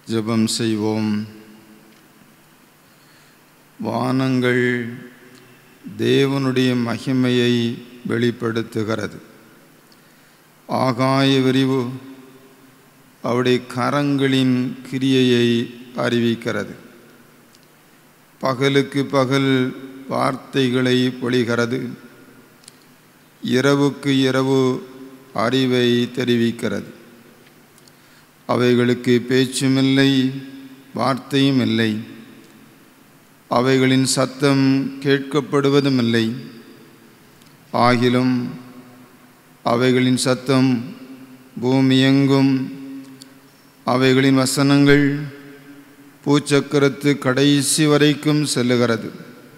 ஜெபம் செய்வோம் வானங்கள் தேவனுடைய மகிமையை வெளிப்படுத்துகிறது ஆகாய விரிவு அவருடைய கரங்களின் கிரியையை அறிவிக்கிறது பகலுக்கு பகல் வார்த்தைகளை பொழிகிறது இரவுக்கு இரவு அறிவை தெரிவிக்கிறது அவைகளுக்கு பேச்சுமில்லை வார்த்தையும் இல்லை அவைகளின் சத்தம் கேட்கப்படுவதுமில்லை ஆகிலும் அவைகளின் சத்தம் பூமியெங்கும் அவைகளின் வசனங்கள் பூச்சக்கரத்து கடைசி வரைக்கும் செல்லுகிறது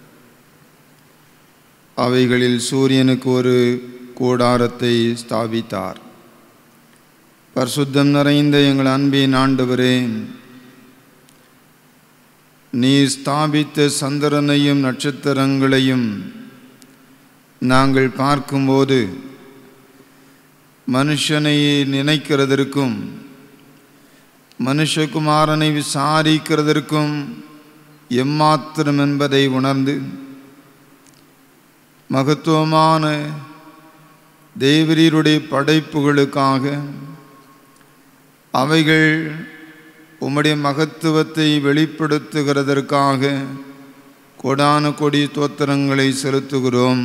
அவைகளில் சூரியனுக்கு ஒரு கூடாரத்தை ஸ்தாபித்தார் பரிசுத்தம் நிறைந்த எங்கள் அன்பின் ஆண்டவரே நீர் ஸ்தாபித்த சந்திரனையும் நட்சத்திரங்களையும் நாங்கள் பார்க்கும்போது மனுஷனை நினைக்கிறதற்கும் மனுஷகுமாரனை விசாரிக்கிறதற்கும் எம்மாத்திரம் என்பதை உணர்ந்து மகத்துவமான தேவரீருடைய படைப்புகளுக்காக அவைகள் உம்முடைய மகத்துவத்தை வெளிப்படுத்துகிறதற்காக கொடான கொடி தோத்திரங்களை செலுத்துகிறோம்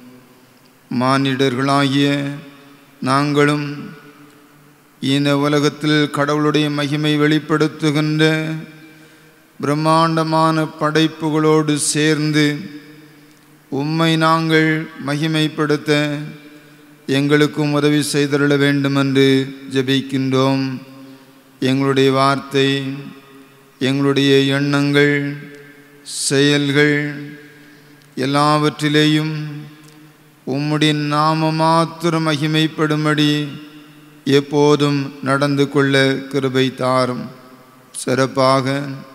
மானிடர்களாகிய நாங்களும் இந்த உலகத்தில் கடவுளுடைய மகிமை வெளிப்படுத்துகின்ற பிரம்மாண்டமான படைப்புகளோடு சேர்ந்து உம்மை நாங்கள் மகிமைப்படுத்த எங்களுக்கும் உதவி செய்தருள வேண்டுமென்று ஜெபிக்கின்றோம் எங்களுடைய வார்த்தை எங்களுடைய எண்ணங்கள் செயல்கள் எல்லாவற்றிலேயும் உம்முடைய நாம மாத்திரம் மகிமைப்படும்படி எப்போதும் நடந்து கொள்ள கிருபை தாரும் சிறப்பாக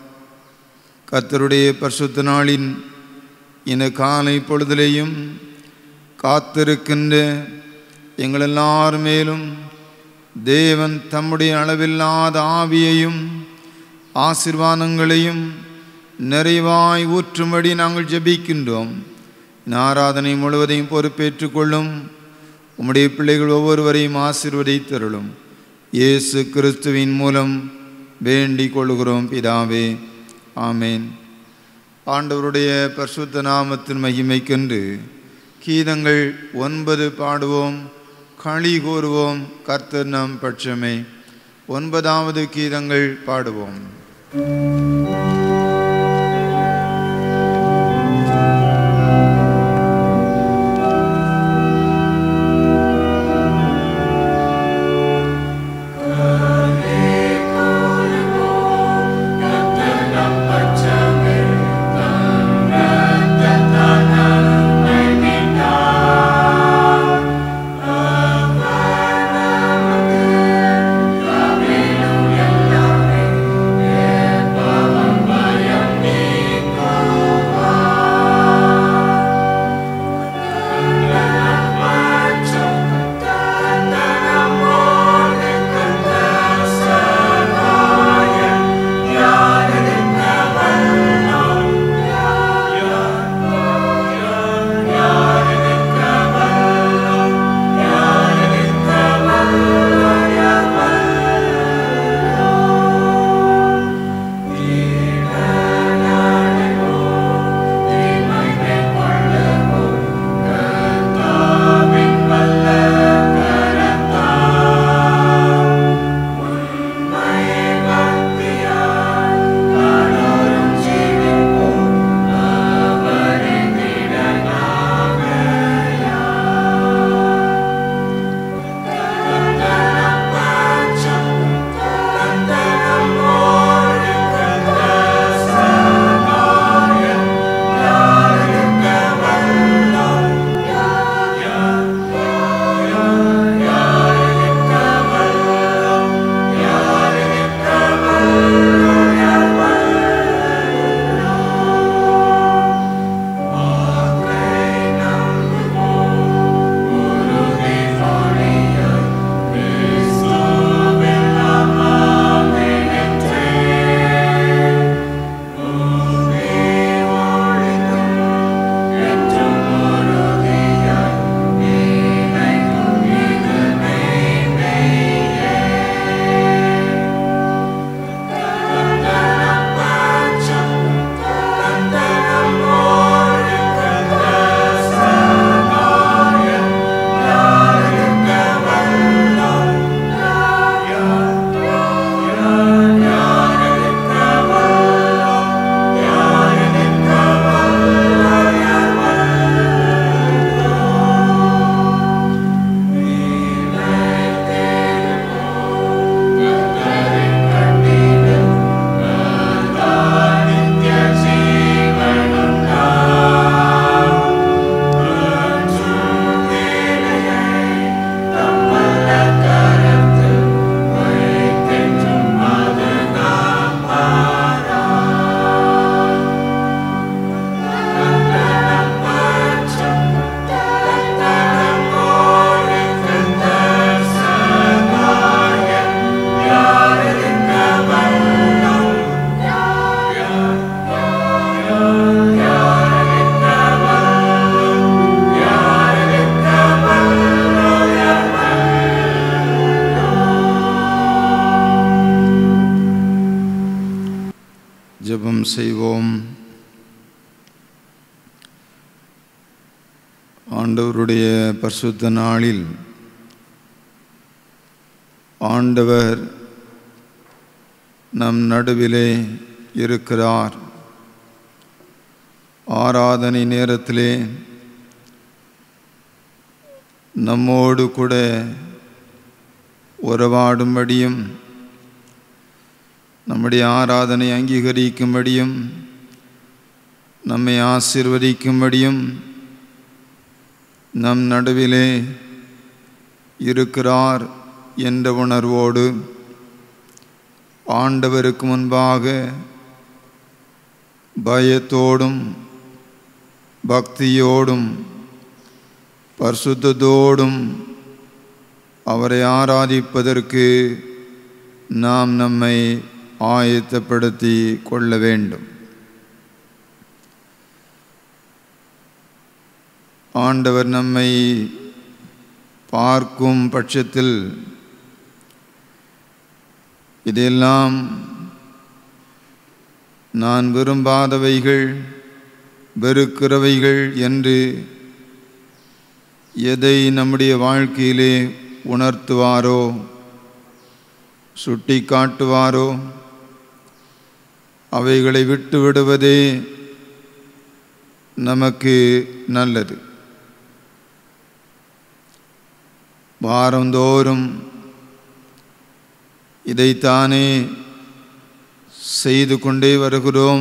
கர்த்தருடைய பரிசுத்த நாளின் இந்த காலை பொழுதிலேயும் காத்திருக்கின்ற எங்கள் எல்லார் மேலும் தேவன் தம்முடைய அளவில்லாத ஆவியையும் ஆசிர்வாதங்களையும் நிறைவாய் ஊற்றும்படி நாங்கள் ஜெபிக்கின்றோம் இந்த ஆராதனை முழுவதையும் பொறுப்பேற்றுக் கொள்ளும் உம்முடைய பிள்ளைகள் ஒவ்வொருவரையும் ஆசிர்வதித்தருளும் இயேசு கிறிஸ்துவின் மூலம் வேண்டிக் கொள்கிறோம் பிதாவே ஆமேன் ஆண்டவருடைய பரிசுத்த நாமத்தின் மகிமைக்கென்று கீதங்கள் ஒன்பது பாடுவோம் களி கூறுவோம் கர்த்தர் நம் பட்சமே ஒன்பதாவது கீதங்கள் பாடுவோம் Hallelujah. ஜெபம் செய்வோம் ஆண்டவருடைய பரிசுத்த நாளில் ஆண்டவர் நம் நடுவிலே இருக்கிறார் ஆராதனை நேரத்திலே நம்மோடு கூட உறவாடும்படியும் நம்முடைய ஆராதனை அங்கீகரிக்கும்படியும் நம்மை ஆசிர்வதிக்கும்படியும் நம் நடுவிலே இருக்கிறார் என்ற உணர்வோடு ஆண்டவருக்கு முன்பாக பயத்தோடும் பக்தியோடும் பரிசுத்தத்தோடும் அவரை ஆராதிப்பதற்கு நாம் நம்மை ஆயத்தப்படுத்தி கொள்ள வேண்டும் ஆண்டவர் நம்மை பார்க்கும் பட்சத்தில் இதெல்லாம் நான் விரும்பாதவைகள் வெறுக்கிறவைகள் என்று எதை நம்முடைய வாழ்க்கையிலே உணர்த்துவாரோ சுட்டி காட்டுவாரோ அவைகளை விட்டு விடுவதே நமக்கு நல்லது வாரந்தோறும் இதைத்தானே செய்து கொண்டே வருகிறோம்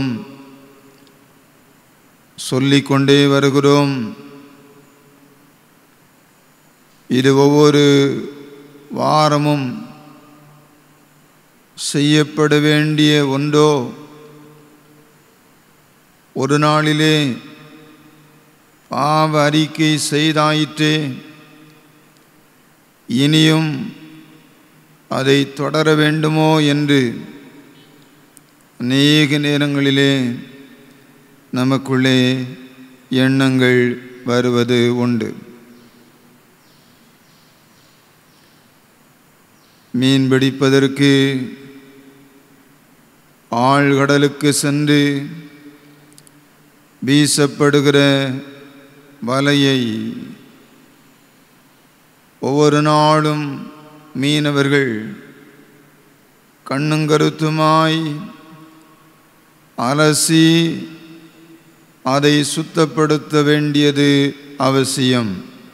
சொல்லிக்கொண்டே வருகிறோம் இது ஒவ்வொரு வாரமும் செய்யப்பட வேண்டிய ஒன்றோ ஒரு நாளிலே பாவ அறிக்கை செய்தாயிற்றே இனியும் அதை தொடர வேண்டுமோ என்று அநேக நேரங்களிலே நமக்குள்ளே எண்ணங்கள் வருவது உண்டு மீன் பிடிப்பதற்கு ஆழ்கடலுக்கு சென்று வீசப்படுகிற வலையை ஒவ்வொரு நாளும் மீனவர்கள் கண்ணுங்கருத்துமாய் அலசி அதை சுத்தப்படுத்த வேண்டியது அவசியம்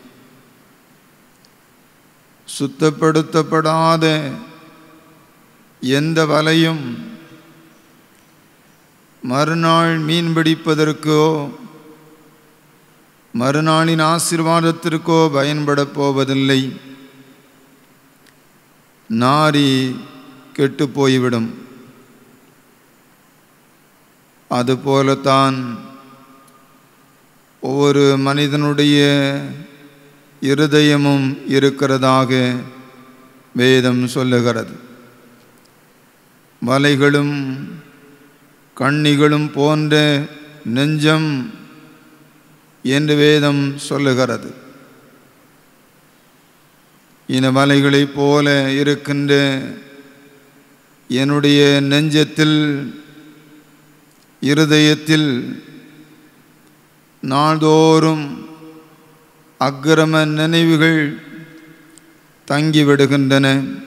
சுத்தப்படுத்தப்படாத எந்த வலையும் மறுநாள் மீன் பிடிப்பதற்கோ மறுநாளின் ஆசிர்வாதத்திற்கோ பயன்படப் போவதில்லை நாரி கெட்டு போய்விடும் அதுபோலத்தான் ஒவ்வொரு மனிதனுடைய இருதயமும் இருக்கிறதாக வேதம் சொல்லுகிறது வலைகளும் கண்ணிகளும் போன்ற நெஞ்சம் என்று வேதம் சொல்லுகிறது இன வலைகளைப் போல இருக்கின்ற என்னுடைய நெஞ்சத்தில் இருதயத்தில் நாள்தோறும் அக்கிரம நினைவுகள் தங்கிவிடுகின்றன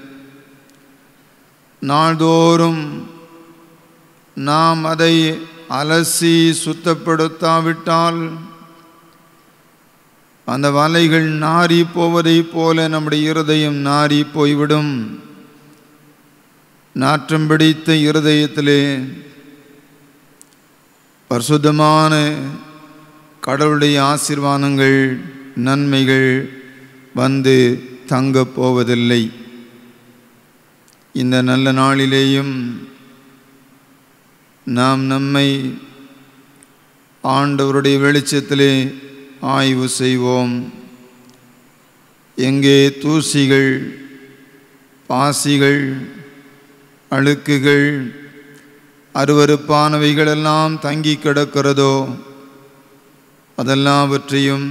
நாள்தோறும் நாம் அதை அலசி சுத்தப்படுத்தாவிட்டால் அந்த வலைகள் நாறி போவதைப் போல நம்முடைய இருதயம் நாறி போய்விடும் நாற்றம் பிடித்த இருதயத்திலே பரிசுத்தமான கடவுளுடைய ஆசீர்வாதங்கள் நன்மைகள் வந்து தங்கப் போவதில்லை இந்த நல்ல நாளிலேயும் நாம் நம்மை ஆண்டவருடைய வெளிச்சத்திலே ஆய்வு செய்வோம் எங்கே தூசிகள் பாசிகள் அழுக்குகள் அருவருப்பானவைகளெல்லாம் தங்கி கிடக்கிறதோ அதெல்லாவற்றையும்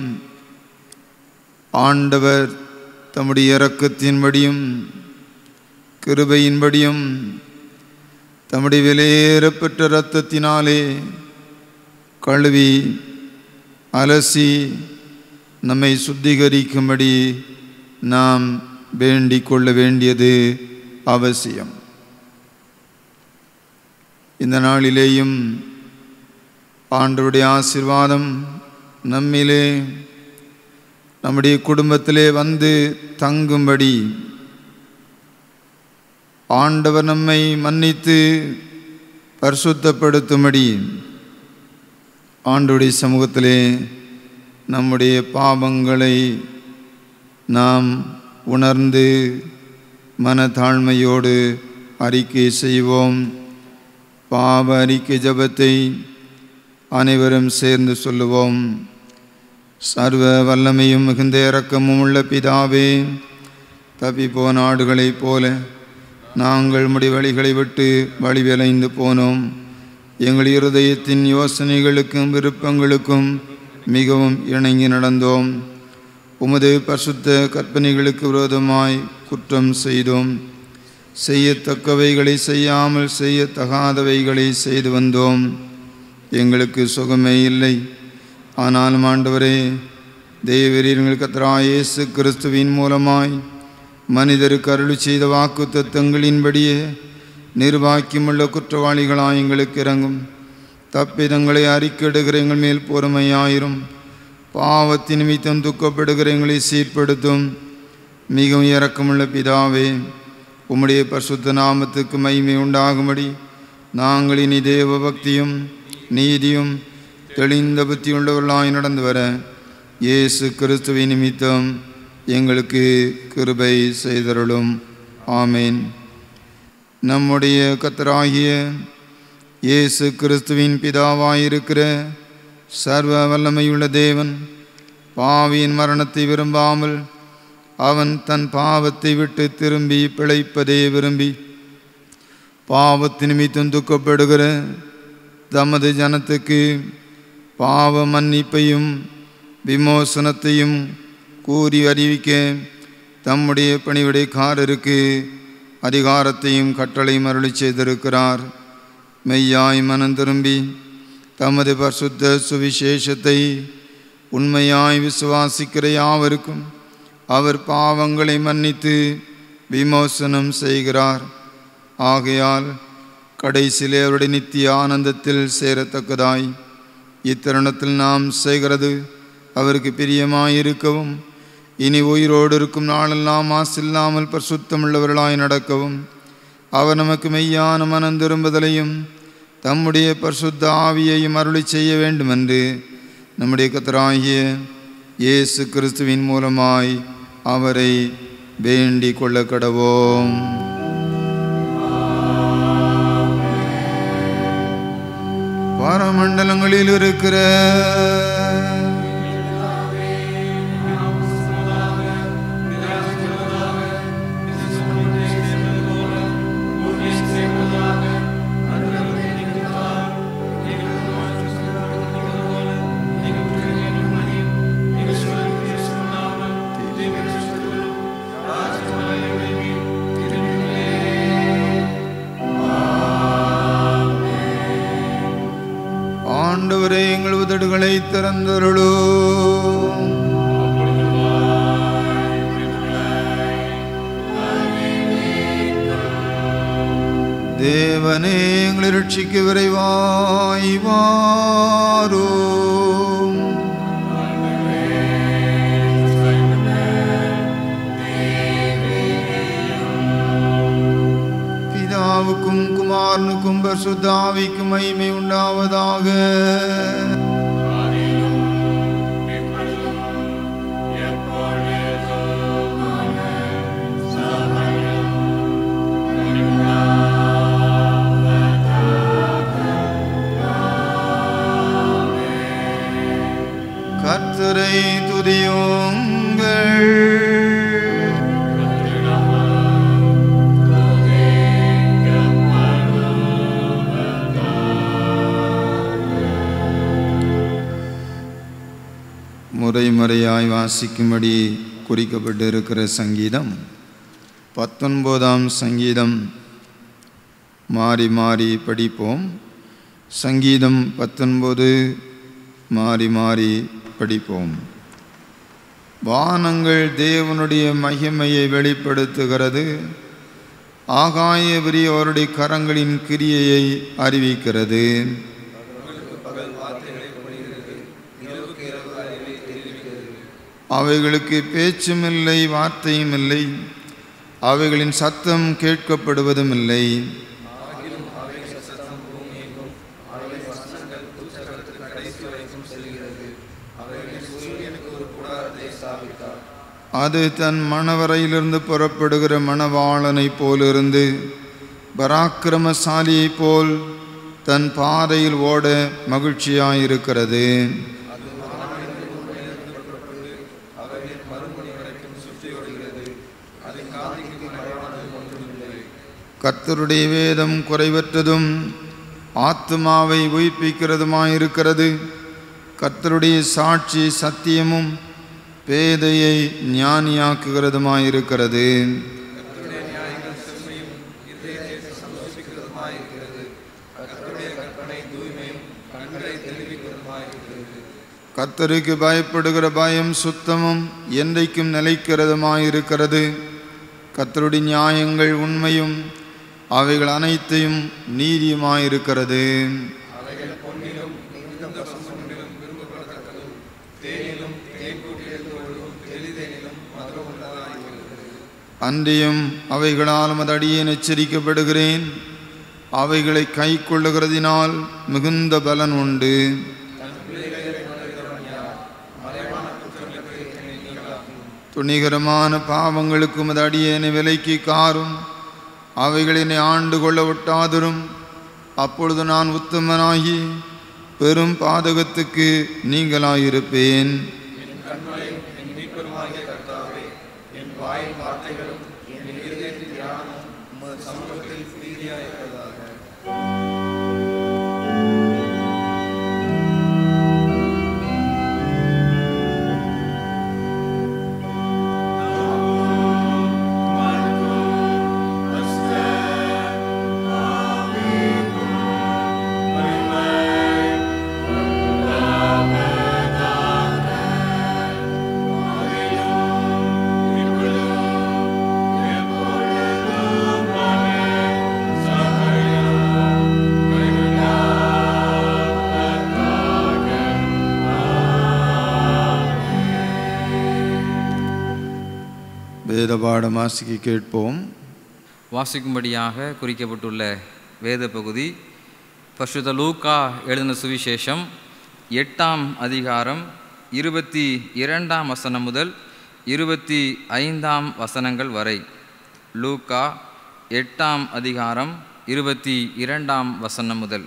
ஆண்டவர் தம்முடைய இரக்கத்தின்படியும் கிருபையின்படியும் தம்முடைய விலையேறப்பெற்ற இரத்தத்தினாலே கழுவி அலசி நம்மை சுத்திகரிக்கும்படி நாம் வேண்டிக் கொள்ள வேண்டியது அவசியம் இந்த நாளிலேயும் ஆண்டவருடைய ஆசீர்வாதம் நம்மிலே நம்முடைய குடும்பத்திலே வந்து தங்கும்படி ஆண்டவர் நம்மை மன்னித்து பரிசுத்தப்படுத்தும்படி ஆண்டுடைய சமூகத்திலே நம்முடைய பாவங்களை நாம் உணர்ந்து மனத்தாழ்மையோடு அறிக்கை செய்வோம் பாவ அறிக்கை ஜபத்தை அனைவரும் சேர்ந்து சொல்லுவோம் சர்வ வல்லமையும் மிகுந்த இரக்கமும் உள்ள பிதாவே தப்பி போன ஆடுகளைப் போல நாங்கள் முடி வழிகளை விட்டு வழி விளைந்து போனோம் எங்கள் இருதயத்தின் யோசனைகளுக்கும் விருப்பங்களுக்கும் மிகவும் இணங்கி நடந்தோம் உமது பரிசுத்த கற்பனைகளுக்கு விரோதமாய் குற்றம் செய்தோம் செய்யத்தக்கவைகளை செய்யாமல் செய்யத்தகாதவைகளை செய்து வந்தோம் எங்களுக்கு சுகமே இல்லை ஆனாலும் ஆண்டவரே தேவரீர்கள் கத்ரா இயேசு கிறிஸ்துவின் மூலமாய் மனிதருக்கு அருளி செய்த வாக்கு தத்தங்களின்படியே நிர்வாக்கியமுள்ள குற்றவாளிகளாய் எங்களுக்கு இறங்கும் தப்பிதங்களை அறிக்கையிடுகிற எங்கள் மேல் பொறுமையாயிரும் பாவத்தின் நிமித்தம் துக்கப்படுகிற எங்களை சீர்படுத்தும் மிகவும் இரக்கமுள்ள பிதாவே உம்முடைய பரிசுத்த நாமத்துக்கு மகிமை உண்டாகும்படி நாங்கள் இனி தேவ பக்தியும் நீதியும் தெளிந்த புத்தியுள்ளவர்களாய் நடந்து வர இயேசு கிறிஸ்துவின் நிமித்தம் எங்களுக்கு கிருபை செய்தருளும் ஆமேன் நம்முடைய கத்தராகிய இயேசு கிறிஸ்துவின் பிதாவாயிருக்கிற சர்வ வல்லமையுள்ள தேவன் பாவியின் மரணத்தை விரும்பாமல் அவன் தன் பாவத்தை விட்டு திரும்பி பிழைப்பதே விரும்பி பாவத்தின் நிமித்தம் துக்கப்படுகிற தமது ஜனத்துக்கு பாவ மன்னிப்பையும் விமோசனத்தையும் கூறி அறிவிக்க தம்முடைய பணிவிடைக்காரருக்கு அதிகாரத்தையும் கட்டளையும் அருளி செய்திருக்கிறார் மெய்யாய் மனம் திரும்பி தமது பரிசுத்த சுவிசேஷத்தை உண்மையாய் விசுவாசிக்கிற யாவருக்கும் அவர் பாவங்களை மன்னித்து விமோசனம் செய்கிறார் ஆகையால் கடைசியிலே அவருடைய நித்திய ஆனந்தத்தில் சேரத்தக்கதாய் இத்தருணத்தில் நாம் செய்கிறது அவருக்கு பிரியமாயிருக்கவும் இனி உயிரோடு இருக்கும் நாளெல்லாம் மாசில்லாமல் பரிசுத்தமுள்ளவர்களாய் நடக்கவும் அவர் நமக்கு மெய்யான மனம் திரும்புதலையும் தம்முடைய பரிசுத்த ஆவியையும் அருளி செய்ய வேண்டுமென்று நம்முடைய கத்தராகிய இயேசு கிறிஸ்துவின் மூலமாய் அவரை வேண்டிக் கொள்ள கடவோம் பரமண்டலங்களில் இருக்கிற ஆண்டவரே எங்கள் உதடுகளை திறந்தருளோ தேவனே எங்களை ரட்சிக்க விரைவாய் வாரோ பிதாவுக்கும் குமாரனுக்கும் பரிசுத்தாவிக்கும் மகிமை உண்டாவதாக கர்த்தரை துதியுங்கள் முறை முறையாய் வாசிக்கும்படி குறிக்கப்பட்டிருக்கிற சங்கீதம் பத்தொன்பதாம் சங்கீதம் மாறி மாறி படிப்போம் சங்கீதம் பத்தொன்பது மாறி மாறி படிப்போம் வானங்கள் தேவனுடைய மகிமையை வெளிப்படுத்துகிறது ஆகாய விரியோருடைய கரங்களின் கிரியையை அறிவிக்கிறது அவைகளுக்கு பேச்சும் இல்லை வார்த்தையும் இல்லை அவைகளின் சத்தம் கேட்கப்படுவதும் இல்லை அது தன் மணவரையிலிருந்து புறப்படுகிற மணவாளனைப் போலிருந்து பராக்கிரமசாலியைப் போல் தன் பாதையில் ஓட மகிழ்ச்சியாயிருக்கிறது கர்த்தருடைய வேதம் குறைவற்றதும் ஆத்மாவை உயிர்ப்பிக்கிறதுமாயிருக்கிறது கர்த்தருடைய சாட்சி சத்தியமும் பேதையை ஞானியாக்குகிறதுமாயிருக்கிறது கர்த்தருக்கு பயப்படுகிற பயம் சுத்தமும் என்றைக்கும் நிலைக்கிறதுமாயிருக்கிறது கர்த்தருடைய நியாயங்கள் உண்மையும் அவைகள் அனைத்தையும் நீதியுமாயிருக்கிறது அன்றியும் அவைகளால் மது அடியேன் எச்சரிக்கப்படுகிறேன் அவைகளை கை கொள்ளுகிறதினால் மிகுந்த பலன் உண்டு துணிகரமான பாவங்களுக்கு மது அடியேனை விலைக்கு காரும் அவைகளினை ஆண்டு கொள்ள விட்டாதரும் அப்பொழுது நான் உத்தமனாகி பெரும் பாதகத்துக்கு நீங்களாயிருப்பேன் வேத பாடம் வாசிக்க கேட்போம் வாசிக்கும்படியாக குறிக்கப்பட்டுள்ள வேத பகுதி பசுத லூக்கா எழுதின சுவிசேஷம் எட்டாம் அதிகாரம் இருபத்தி இரண்டாம் வசனம் முதல் இருபத்தி ஐந்தாம் வசனங்கள் வரை லூக்கா எட்டாம் அதிகாரம் இருபத்தி இரண்டாம் வசனம் முதல்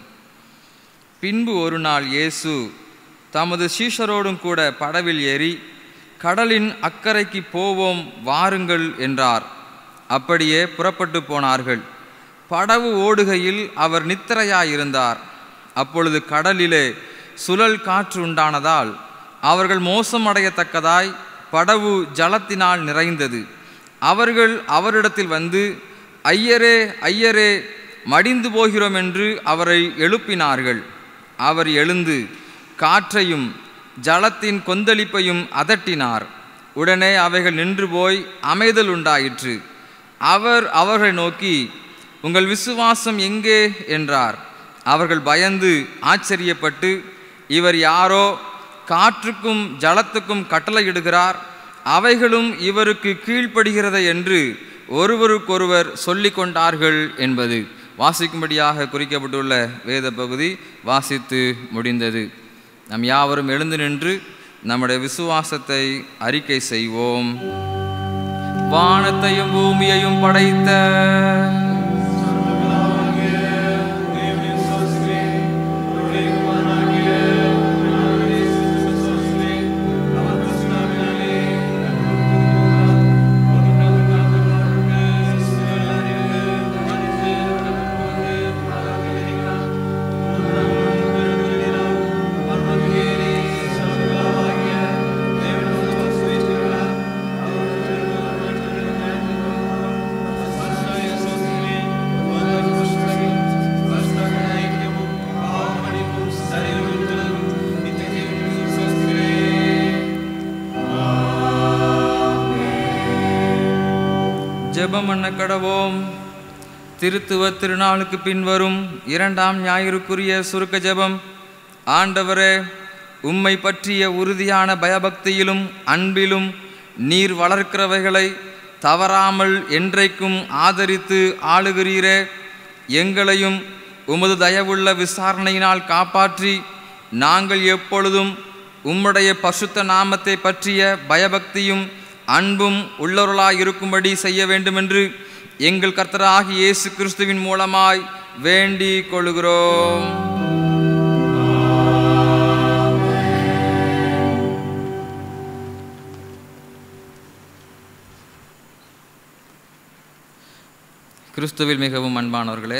பின்பு ஒரு நாள் இயேசு தமது சீஷரோடும் கூட படவில் ஏறி கடலின் அக்கறைக்கு போவோம் வாருங்கள் என்றார் அப்படியே புறப்பட்டு போனார்கள் படவு ஓடுகையில் அவர் நித்திரையாயிருந்தார் அப்பொழுது கடலிலே சுழல் காற்று உண்டானதால் அவர்கள் மோசமடையத்தக்கதாய் படவு ஜலத்தினால் நிறைந்தது அவர்கள் அவரிடத்தில் வந்து ஐயரே ஐயரே மடிந்து போகிறோம் என்று அவரை எழுப்பினார்கள் அவர் எழுந்து காற்றையும் ஜலத்தின் கொந்தளிப்பையும் அதட்டினார் உடனே அவைகள் நின்று போய் அமைதல் உண்டாயிற்று அவர் அவர்களை நோக்கி உங்கள் விசுவாசம் எங்கே என்றார் அவர்கள் பயந்து ஆச்சரியப்பட்டு இவர் யாரோ காற்றுக்கும் ஜலத்துக்கும் கட்டளையிடுகிறார் அவைகளும் இவருக்கு கீழ்ப்படுகிறத என்று ஒருவருக்கொருவர் சொல்லிக் கொண்டார்கள் என்பது வாசிக்கும்படியாக குறிக்கப்பட்டுள்ள வேத பகுதி வாசித்து முடிந்தது நம் யாவரும் எழுந்து நின்று நம்முடைய விசுவாசத்தை அறிக்கை செய்வோம் வானத்தையும் பூமியையும் படைத்த Thank ஜெபம் பண்ண கடவோம் திருத்துவ திருநாளுக்கு பின்வரும் இரண்டாம் ஞாயிறுக்குரிய சுருக்க ஜெபம் ஆண்டவரே உம்மை பற்றிய உறுதியான பயபக்தியிலும் அன்பிலும் நீர் வளர்க்கிறவைகளை தவறாமல் என்றைக்கும் ஆதரித்து ஆளுகிறீரே எங்களையும் உமது தயவுள்ள விசாரணையினால் காப்பாற்றி நாங்கள் எப்பொழுதும் உம்முடைய பசுத்த நாமத்தை பற்றிய பயபக்தியும் அன்பும் உள்ளவர்களாய் இருக்கும்படி செய்ய வேண்டுமென்று எங்கள் கர்த்தராகிய இயேசு கிறிஸ்துவின் மூலமாய் வேண்டிக் கொள்கிறோம் கிறிஸ்துவில் மிகவும் அன்பானவர்களே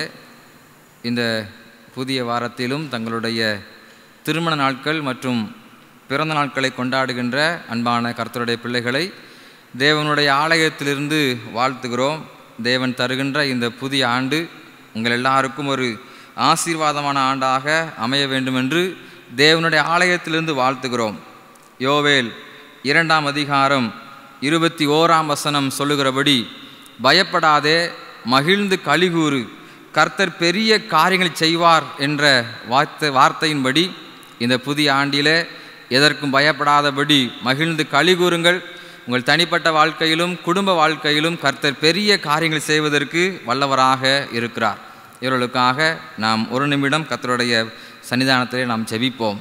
இந்த புதிய வாரத்திலும் தங்களுடைய திருமண நாட்கள் மற்றும் பிறந்த நாட்களை கொண்டாடுகின்ற அன்பான கர்த்தருடைய பிள்ளைகளை தேவனுடைய ஆலயத்திலிருந்து வாழ்த்துகிறோம் தேவன் தருகின்ற இந்த புதிய ஆண்டு உங்கள் எல்லாருக்கும் ஒரு ஆசீர்வாதமான ஆண்டாக அமைய வேண்டுமென்று தேவனுடைய ஆலயத்திலிருந்து வாழ்த்துகிறோம் யோவேல் இரண்டாம் அதிகாரம் இருபத்தி ஓராம் வசனம் சொல்லுகிறபடி பயப்படாதே மகிழ்ந்து கலிகூறு கர்த்தர் பெரிய காரியங்களை செய்வார் என்ற வார்த்தை வார்த்தையின்படி இந்த புதிய ஆண்டிலே எதற்கும் பயப்படாதபடி மகிழ்ந்து கலிகூறுங்கள் உங்கள் தனிப்பட்ட வாழ்க்கையிலும் குடும்ப வாழ்க்கையிலும் கர்த்தர் பெரிய காரியங்களை செய்வதற்கு வல்லவராக இருக்கிறார் இவர்களுக்காக நாம் ஒரு நிமிடம் கர்த்தருடைய சன்னிதானத்திலே நாம் ஜெபிப்போம்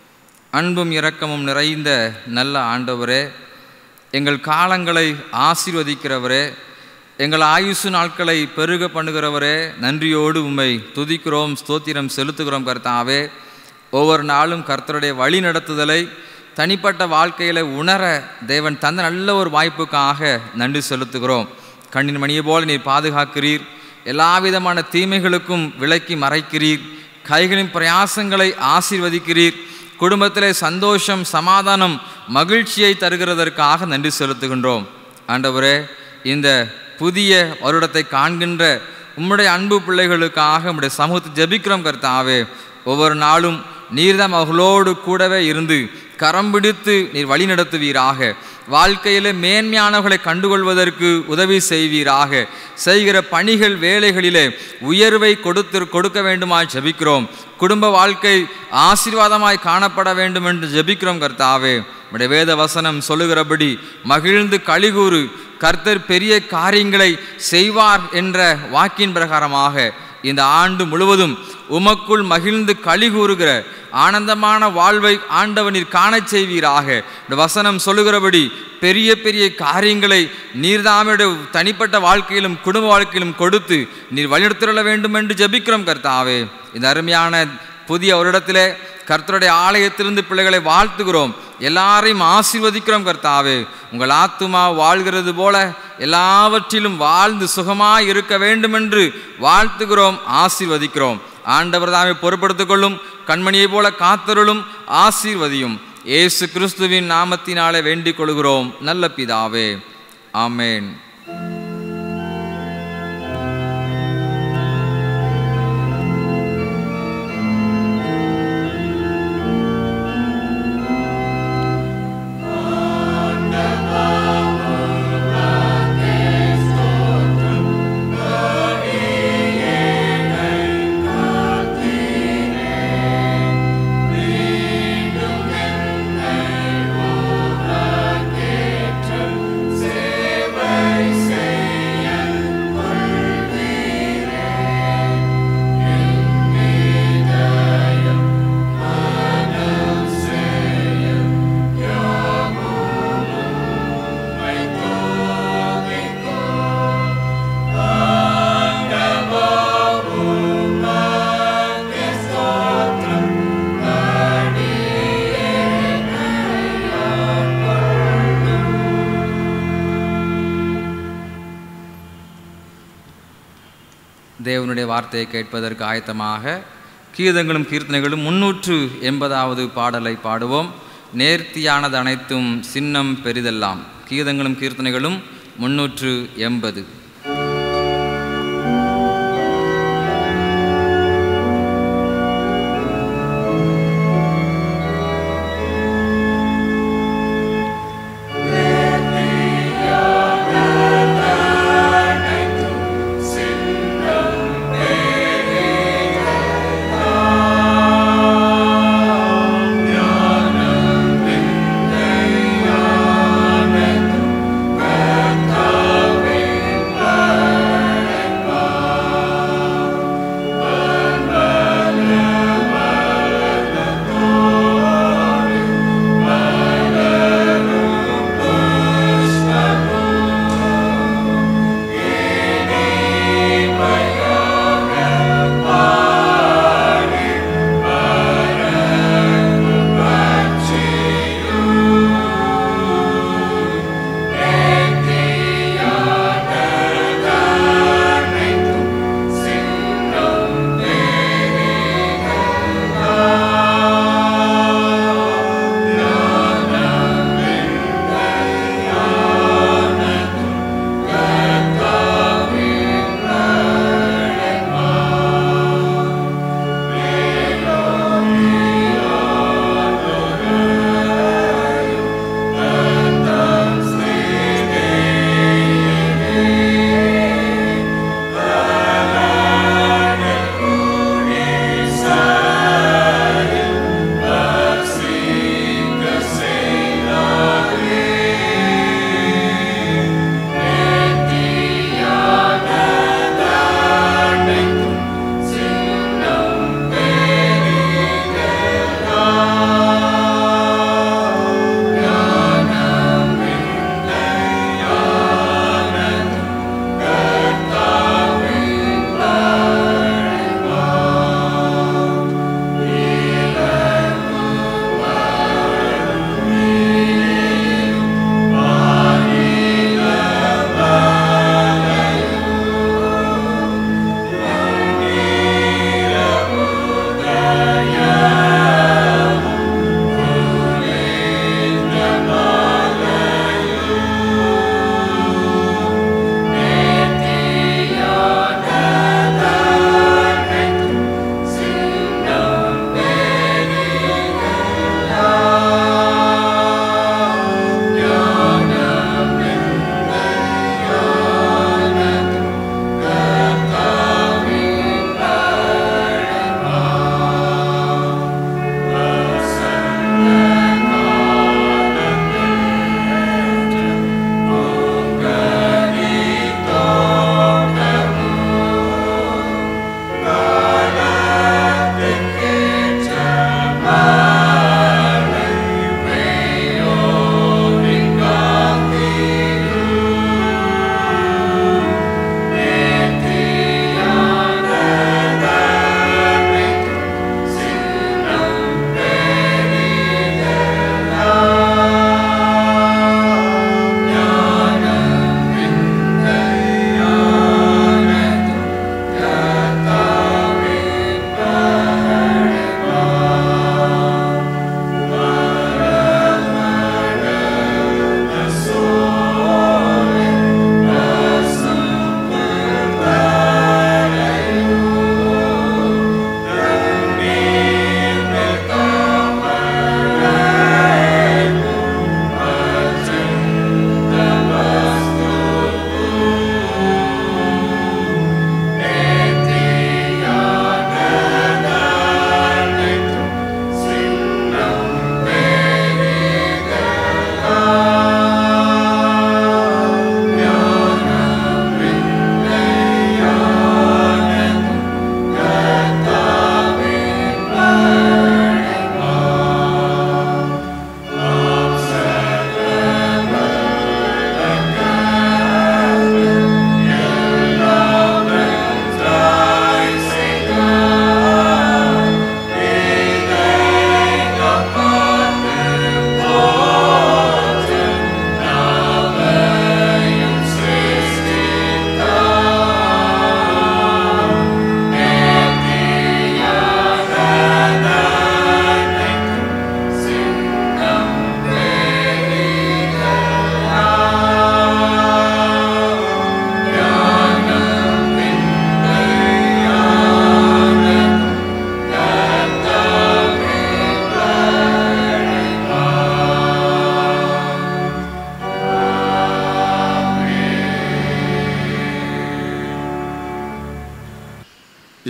அன்பும் இரக்கமும் நிறைந்த நல்ல ஆண்டவரே எங்கள் காலங்களை ஆசீர்வதிக்கிறவரே எங்கள் ஆயுசு நாட்களை பெருக பண்ணுகிறவரே நன்றியோடு உம்மை துதிக்கிறோம் ஸ்தோத்திரம் செலுத்துகிறோம் கர்த்தாவே ஒவ்வொரு நாளும் கர்த்தருடைய வழி நடத்துதலை தனிப்பட்ட வாழ்க்கையில் உணர தேவன் தந்த நல்ல ஒரு வாய்ப்புக்காக நன்றி செலுத்துகிறோம் கண்ணின் மணியை போல நீர் பாதுகாக்கிறீர் எல்லா விதமான தீமைகளுக்கும் விலக்கி மறைக்கிறீர் கைகளின் பிரயாசங்களை ஆசீர்வதிக்கிறீர் குடும்பத்திலே சந்தோஷம் சமாதானம் மகிழ்ச்சியை தருகிறதற்காக நன்றி செலுத்துகின்றோம் ஆண்டவரே இந்த புதிய வருடத்தை காண்கின்ற உம்முடைய அன்பு பிள்ளைகளுக்காக உம்முடைய சமூகத்தை ஜெபிக்கிறோம் கர்த்தாவே ஒவ்வொரு நாளும் நீர்தாம் அவர்களோடு கூடவே இருந்து கரம் பிடித்து நீர் வழி நடத்துவீராக வாழ்க்கையில் மேன்மையானவர்களை கண்டுகொள்வதற்கு உதவி செய்வீராக செய்கிற பணிகள் வேலைகளிலே உயர்வை கொடுத்து கொடுக்க வேண்டுமாய் ஜெபிக்கிறோம் குடும்ப வாழ்க்கை ஆசீர்வாதமாய் காணப்பட வேண்டும் என்று ஜெபிக்கிறோம் கர்த்தாவே உடைய வேத வசனம் சொல்லுகிறபடி மகிழ்ந்து கலிகூறு கர்த்தர் பெரிய காரியங்களை செய்வார் என்ற வாக்கின் பிரகாரமாக இந்த ஆண்டு முழுவதும் உமக்குள் மகிழ்ந்து கலிகூறுகிற ஆனந்தமான வாழ்வை ஆண்டவனில் காணச் செய்வீராக இந்த வசனம் சொல்லுகிறபடி பெரிய பெரிய காரியங்களை நீர்தாமையுடைய தனிப்பட்ட வாழ்க்கையிலும் குடும்ப வாழ்க்கையிலும் கொடுத்து நீர் வழிநடத்திட வேண்டும் என்று ஜெபிக்கிறோம் கர்த்தாவே இந்த அருமையான புதிய வருடத்திலே கர்த்தருடைய ஆலயத்திலிருந்து பிள்ளைகளை வாழ்த்துகிறோம் எல்லாரையும் ஆசீர்வதிக்கிறோம் கர்த்தாவே உங்கள் ஆத்துமா வாழ்கிறது போல எல்லாவற்றிலும் வாழ்ந்து சுகமாய் இருக்க வேண்டும் என்று வாழ்த்துகிறோம் ஆசீர்வதிக்கிறோம் ஆண்டவர் தாமே பொறுப்படுத்திக் கொள்ளும் கண்மணியைப் போல காத்தருளும் ஆசீர்வதியும் இயேசு கிறிஸ்துவின் நாமத்தினாலே வேண்டிக் கொள்கிறோம் நல்ல பிதாவே ஆமேன் தேவனுடைய வார்த்தையை கேட்பதற்கு ஆயத்தமாக கீதங்களும் கீர்த்தனைகளும் முன்னூற்று எண்பதாவது பாடலை பாடுவோம் நேர்த்தியானது அனைத்தும் சின்னம் பெரிதெல்லாம் கீதங்களும் கீர்த்தனைகளும் முன்னூற்று எண்பது Let me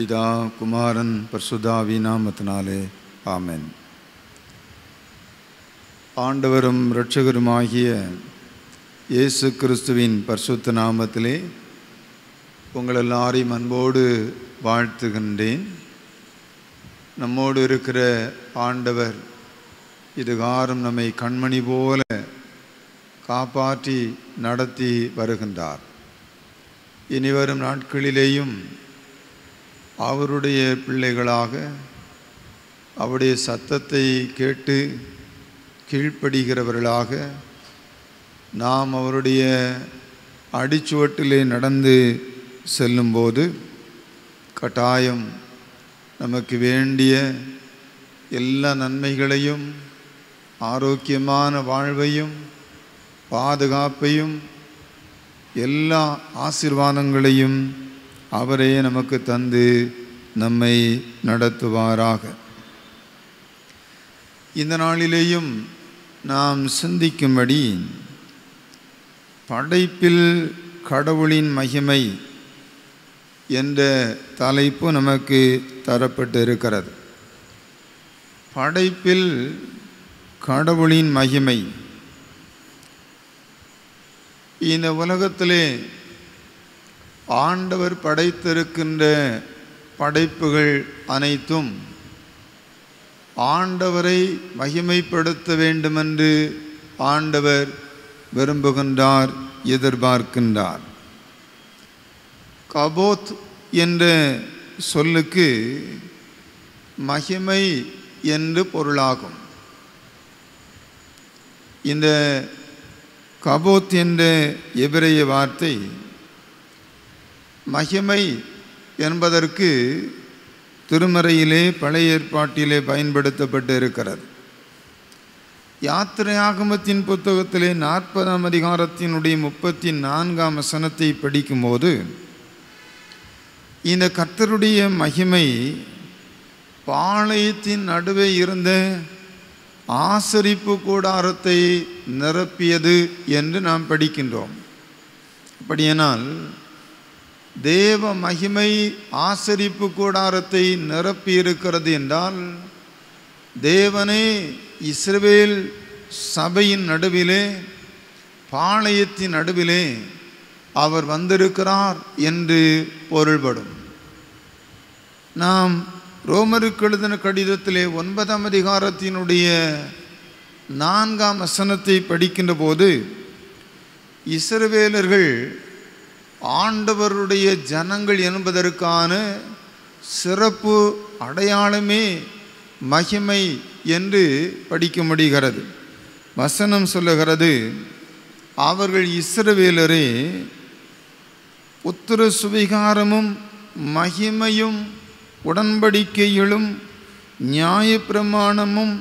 பிதா குமாரன் பர்சுதாவி நாமத்தினாலே ஆமென் ஆண்டவரும் இரட்சகருமாகிய இயேசு கிறிஸ்துவின் பரிசுத்த நாமத்திலே உங்கள் எல்லாரையும் அன்போடு வாழ்த்துகின்றேன் நம்மோடு இருக்கிற ஆண்டவர் இதுகாரம் நம்மை கண்மணி போல காப்பாற்றி நடத்தி வருகின்றார் இனிவரும் நாட்களிலேயும் அவருடைய பிள்ளைகளாக அவருடைய சத்தத்தை கேட்டு கீழ்ப்படுகிறவர்களாக நாம் அவருடைய அடிச்சுவட்டிலே நடந்து செல்லும்போது கட்டாயம் நமக்கு வேண்டிய எல்லா நன்மைகளையும் ஆரோக்கியமான வாழ்வையும் பாதுகாப்பையும் எல்லா ஆசீர்வாதங்களையும் அவரே நமக்கு தந்து நம்மை நடத்துவாராக இந்த நாளிலேயும் நாம் சிந்திக்கும்படி படைப்பில் கடவுளின் மகிமை என்ற தலைப்பு நமக்கு தரப்பட்டு இருக்கிறது படைப்பில் கடவுளின் மகிமை இந்த உலகத்திலே ஆண்டவர் படைத்திருக்கின்ற படைப்புகள் அனைத்தும் ஆண்டவரை மகிமைப்படுத்த வேண்டுமென்று ஆண்டவர் விரும்புகின்றார் எதிர்பார்க்கின்றார் கபோத் என்ற சொல்லுக்கு மகிமை என்று பொருளாகும் இந்த கபோத் என்ற எபிரைய வார்த்தை மகிமை என்பதற்கு திருமறையிலே பழைய ஏற்பாட்டிலே பயன்படுத்தப்பட்டு இருக்கிறது யாத்திரை ஆகமத்தின் புத்தகத்திலே நாற்பதாம் அதிகாரத்தினுடைய முப்பத்தி நான்காம் வசனத்தை படிக்கும்போது இந்த கர்த்தருடைய மகிமை பாளையத்தின் நடுவே இருந்த ஆசரிப்பு கூடாரத்தை நிரப்பியது என்று நாம் படிக்கின்றோம் அப்படியானால் தேவ மகிமை ஆசரிப்பு கூடாரத்தை நிரப்பி இருக்கிறது என்றால் தேவனே இஸ்ரவேல் சபையின் நடுவிலே பாளையத்தின் நடுவிலே அவர் வந்திருக்கிறார் என்று பொருள்படும் நாம் ரோமருக்கு எழுதின கடிதத்திலே ஒன்பதாம் அதிகாரத்தினுடைய நான்காம் வசனத்தை படிக்கின்ற போது இஸ்ரவேலர்கள் ஆண்டவருடைய ஜனங்கள் என்பதற்கான சிறப்பு அடையாளமே மகிமை என்று படிக்க முடிகிறது வசனம் சொல்லுகிறது அவர்கள் இஸ்ரவேலரே உத்தர சுவிகாரமும் மகிமையும் உடன்படிக்கைகளும் நியாயப்பிரமாணமும்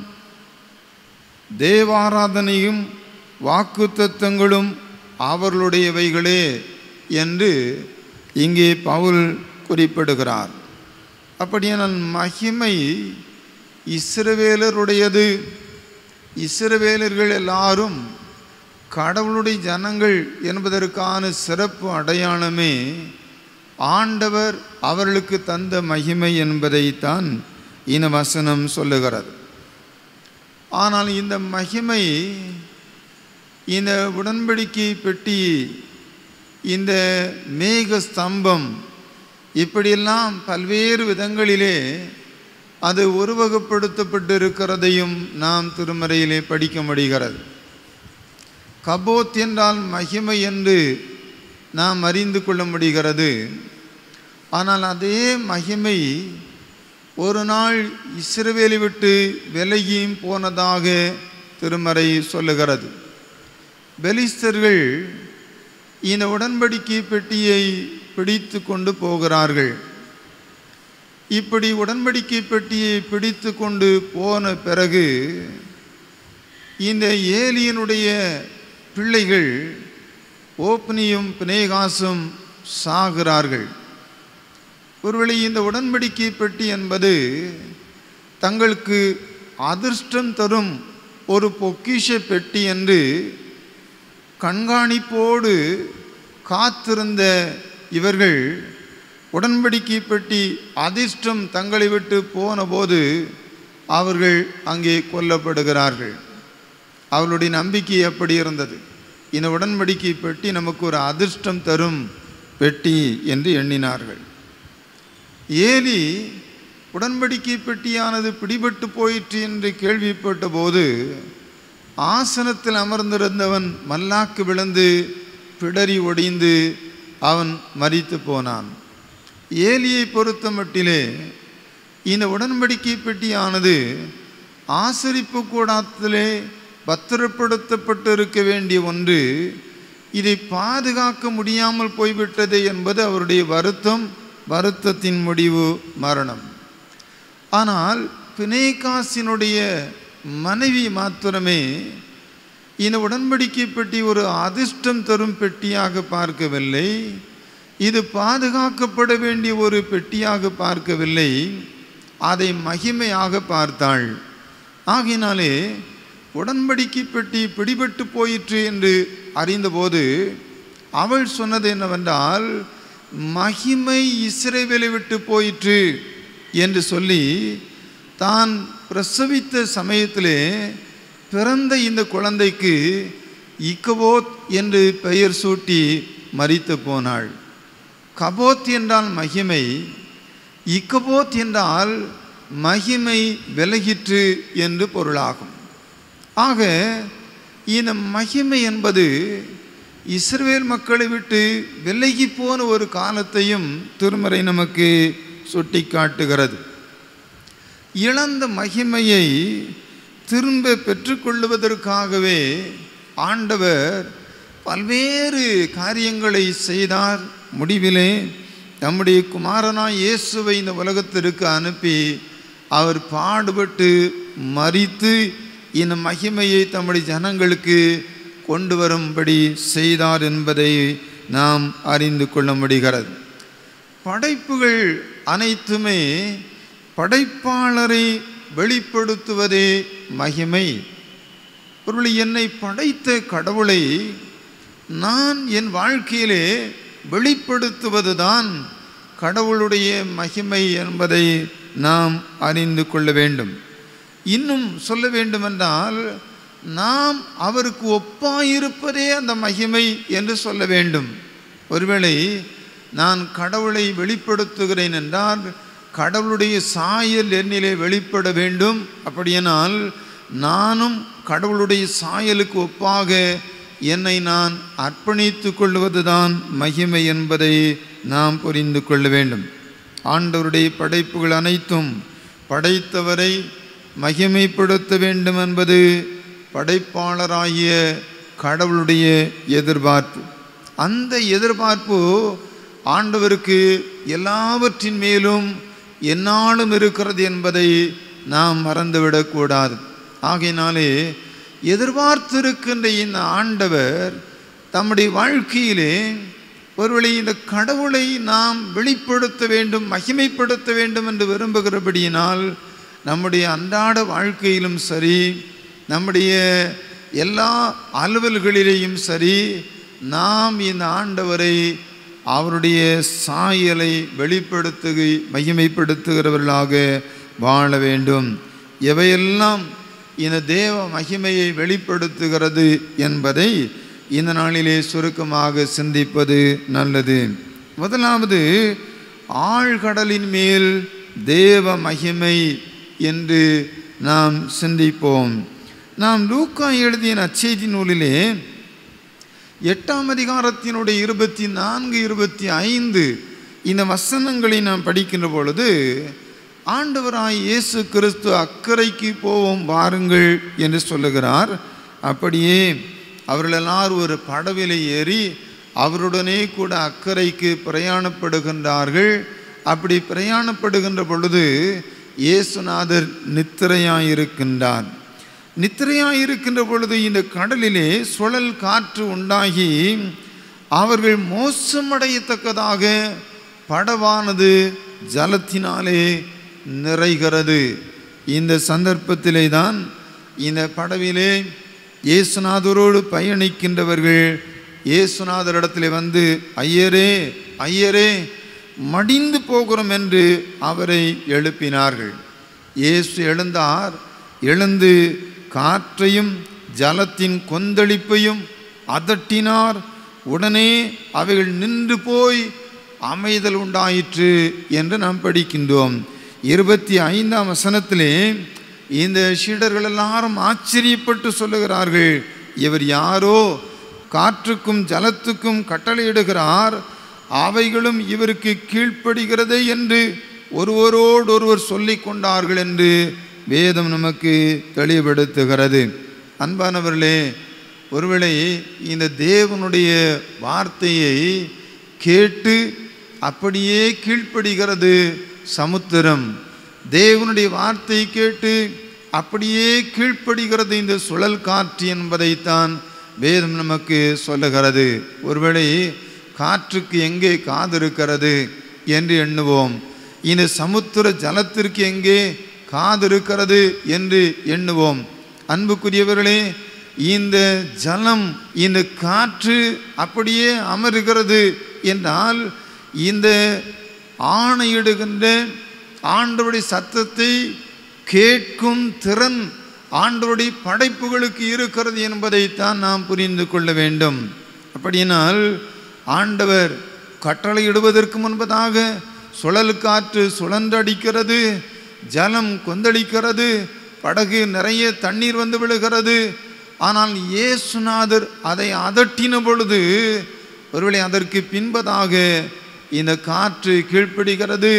தேவாராதனையும் வாக்குத்தத்தங்களும் அவர்களுடையவைகளே என்று இங்கே பவுல் குறிப்பிடுகிறார் அப்படியானால் மகிமை இஸ்ரவேலருடையது இஸ்ரவேலர்கள் எல்லாரும் கடவுளுடைய ஜனங்கள் என்பதற்கான சிறப்பு அடையாளமே ஆண்டவர் அவர்களுக்கு தந்த மகிமை என்பதைத்தான் இந்த வசனம் சொல்லுகிறது ஆனால் இந்த மகிமை இந்த உடன்படிக்கை பெட்டி இந்த மேக ஸ்தம்பம் இப்படியெல்லாம் பல்வேறு விதங்களிலே அது உருவகப்படுத்தப்பட்டு இருக்கிறதையும் நாம் திருமறையிலே படிக்க முடிகிறது கபோத் என்றால் மகிமை என்று நாம் அறிந்து கொள்ள முடிகிறது ஆனால் அதே மகிமை ஒரு நாள் இஸ்ரவேலை விட்டு விலகியும் போனதாக திருமறை சொல்லுகிறது பெலிஸ்தர்கள் இந்த உடன்படிக்கை பெட்டியை பிடித்து கொண்டு போகிறார்கள் இப்படி உடன்படிக்கை பெட்டியை பிடித்து கொண்டு போன பிறகு இந்த ஏலியனுடைய பிள்ளைகள் ஓப்னியும் பினேகாசும் சாகிறார்கள் ஒருவேளை இந்த உடன்படிக்கை பெட்டி என்பது தங்களுக்கு அதிர்ஷ்டம் தரும் ஒரு பொக்கிஷ பெட்டி என்று கண்காணிப்போடு காத்திருந்த இவர்கள் உடன்படிக்கை பெட்டி அதிர்ஷ்டம் தங்களை விட்டு போனபோது அவர்கள் அங்கே கொல்லப்படுகிறார்கள் அவளுடைய நம்பிக்கை எப்படி இருந்தது இந்த உடன்படிக்கை பெட்டி நமக்கு ஒரு அதிர்ஷ்டம் தரும் பெட்டி என்று எண்ணினார்கள் ஏலி உடன்படிக்கை பெட்டியானது பிடிபட்டு போயிற்று என்று கேள்விப்பட்ட போது ஆசனத்தில் அமர்ந்திருந்தவன் மல்லாக்கு விழுந்து பிடரி ஒடிந்து அவன் மரித்து போனான் ஏலியை பொறுத்த மட்டிலே இந்த உடன்படிக்கை பெட்டியானது ஆசரிப்பு கூடாரத்திலே பத்திரப்படுத்தப்பட்டு இருக்க வேண்டிய ஒன்று இதை பாதுகாக்க முடியாமல் போய்விட்டது என்பது அவருடைய வருத்தம் வருத்தத்தின் முடிவு மரணம் ஆனால் பினேகாசினுடைய மனைவி மாத்திரமே இந்த உடன்படிக்கை பெட்டி ஒரு அதிர்ஷ்டம் தரும் பெட்டியாக பார்க்கவில்லை இது பாதுகாக்கப்பட வேண்டிய ஒரு பெட்டியாக பார்க்கவில்லை அதை மகிமையாக பார்த்தாள் ஆகினாலே உடன்படிக்கை பெட்டி பிடிபட்டு போயிற்று என்று அறிந்தபோது அவள் சொன்னது என்னவென்றால் மகிமை இஸ்ரேவேலை விட்டு போயிற்று என்று சொல்லி தான் பிரசவித்த சமயத்திலே பிறந்த இந்த குழந்தைக்கு இக்கபோத் என்று பெயர் சூட்டி மரித்து போனாள் கபோத் என்றால் மகிமை இக்கபோத் என்றால் மகிமை விலகிற்று என்று பொருளாகும் ஆக இந்த மகிமை என்பது இஸ்ரவேல் மக்களை விட்டு விலகி போன ஒரு காலத்தையும் திருமறை நமக்கு சுட்டி காட்டுகிறது இழந்த மகிமையை திரும்ப பெற்றுக்கொள்வதற்காகவே ஆண்டவர் பல்வேறு காரியங்களை செய்தார் முடிவிலே நம்முடைய குமாரனாய் இயேசுவை இந்த உலகத்திற்கு அனுப்பி அவர் பாடுபட்டு மறித்து இந்த மகிமையை தம்முடைய ஜனங்களுக்கு கொண்டு வரும்படி செய்தார் என்பதை நாம் அறிந்து கொள்ள முடிகிறது படைப்புகள் அனைத்துமே படைப்பாளரை வெளிப்படுத்துவதே மகிமை பொருள் என்னை படைத்த கடவுளை நான் என் வாழ்க்கையிலே வெளிப்படுத்துவதுதான் கடவுளுடைய மகிமை என்பதை நாம் அறிந்து கொள்ள வேண்டும் இன்னும் சொல்ல வேண்டுமென்றால் நாம் அவருக்கு ஒப்பாயிருப்பதே அந்த மகிமை என்று சொல்ல வேண்டும் ஒருவேளை நான் கடவுளை வெளிப்படுத்துகிறேன் என்றால் கடவுளுடைய சாயல் என்னிலே வெளிப்பட வேண்டும் அப்படியானால் நானும் கடவுளுடைய சாயலுக்கு ஒப்பாக என்னை நான் அர்ப்பணித்து கொள்வதுதான் மகிமை என்பதை நாம் புரிந்து கொள்ள வேண்டும் ஆண்டவருடைய படைப்புகள் அனைத்தும் படைத்தவரை மகிமைப்படுத்த வேண்டும் என்பது படைப்பாளராகிய கடவுளுடைய எதிர்பார்ப்பு அந்த எதிர்பார்ப்பு ஆண்டவருக்கு எல்லாவற்றின் மேலும் எந்நாளும் இருக்கிறது என்பதை நாம் மறந்துவிடக்கூடாது ஆகையினாலே எதிர்பார்த்திருக்கின்ற இந்த ஆண்டவர் தம்முடைய வாழ்க்கையிலே ஒருவேளை இந்த கடவுளை நாம் வெளிப்படுத்த வேண்டும் மகிமைப்படுத்த வேண்டும் என்று விரும்புகிறபடியினால் நம்முடைய அன்றாட வாழ்க்கையிலும் சரி நம்முடைய எல்லா அலுவல்களிலேயும் சரி நாம் இந்த ஆண்டவரை அவருடைய சாயலை வெளிப்படுத்து மகிமைப்படுத்துகிறவர்களாக வாழ வேண்டும் எவையெல்லாம் இந்த தேவ மகிமையை வெளிப்படுத்துகிறது என்பதை இந்த நாளிலே சுருக்கமாக சிந்திப்பது நல்லது முதலாவது ஆழ்கடலின் மேல் தேவ மகிமை என்று நாம் சிந்திப்போம் நாம் லூக்கா எழுதிய நற்செய்தி நூலிலே எட்டாம் அதிகாரத்தினுடைய இருபத்தி நான்கு இருபத்தி ஐந்து இந்த வசனங்களை நாம் படிக்கின்ற பொழுது ஆண்டவராய் இயேசு கிறிஸ்து அக்கறைக்கு போவோம் வாருங்கள் என்று சொல்லுகிறார் அப்படியே அவர்கள் எல்லாரும் ஒரு படவிலை ஏறி அவருடனே கூட அக்கறைக்கு பிரயாணப்படுகின்றார்கள் அப்படி பிரயாணப்படுகின்ற பொழுது இயேசுநாதர் நித்திரையாயிருக்கின்றார் நித்திரையாயிருக்கின்ற பொழுது இந்த கடலிலே சுழல் காற்று உண்டாகி அவர்கள் மோசமடையத்தக்கதாக படவானது ஜலத்தினாலே நிறைகிறது இந்த சந்தர்ப்பத்திலே தான் இந்த படவிலே இயேசுநாதரோடு பயணிக்கின்றவர்கள் இயேசுநாதரிடத்தில் வந்து ஐயரே ஐயரே மடிந்து போகிறோம் என்று அவரை எழுப்பினார்கள் இயேசு எழுந்தார் எழுந்து காற்றையும் ஜலத்தின் கொந்தளிப்பையும் அதட்டினார் உடனே அவைகள் நின்று போய் அமைதல் உண்டாயிற்று என்று நாம் படிக்கின்றோம் இருபத்தி ஐந்தாம் வசனத்திலே இந்த சீடர்கள் எல்லாரும் ஆச்சரியப்பட்டு சொல்லுகிறார்கள் இவர் யாரோ காற்றுக்கும் ஜலத்துக்கும் கட்டளையிடுகிறார் அவைகளும் இவருக்கு கீழ்ப்படுகிறதே என்று ஒருவரோடு ஒருவர் சொல்லிக் கொண்டார்கள் என்று வேதம் நமக்கு தெளிவுபடுத்துகிறது அன்பானவர்களே ஒருவேளை இந்த தேவனுடைய வார்த்தையை கேட்டு அப்படியே கீழ்ப்படுகிறது சமுத்திரம் தேவனுடைய வார்த்தை கேட்டு அப்படியே கீழ்ப்படுகிறது இந்த சுழல் காற்று என்பதைத்தான் வேதம் நமக்கு சொல்லுகிறது ஒருவேளை காற்றுக்கு எங்கே காது இருக்கிறது என்று எண்ணுவோம் இந்த சமுத்திர ஜலத்திற்கு எங்கே காது இருக்கிறது என்று எண்ணுவோம் அன்புக்குரியவர்களே இந்த ஜலம் இந்த காற்று அப்படியே அமருகிறது என்றால் இந்த ஆணையிடுகின்ற ஆண்டவருடைய சத்தத்தை கேட்கும் திறன் ஆண்டவருடைய படைப்புகளுக்கு இருக்கிறது என்பதைத்தான் நாம் புரிந்து கொள்ள வேண்டும் அப்படியினால் ஆண்டவர் கட்டளையிடுவதற்கு முன்பதாக சுழல் காற்று சுழன்றடிக்கிறது ஜலம் கொந்தளிக்கிறது படகு நிறைய தண்ணீர் வந்து விழுகிறது ஆனால் இயேசுநாதர் அதை அதட்டின பொழுது ஒருவேளை அதற்கு பின்பதாக இந்த காற்று கீழ்ப்படுகிறது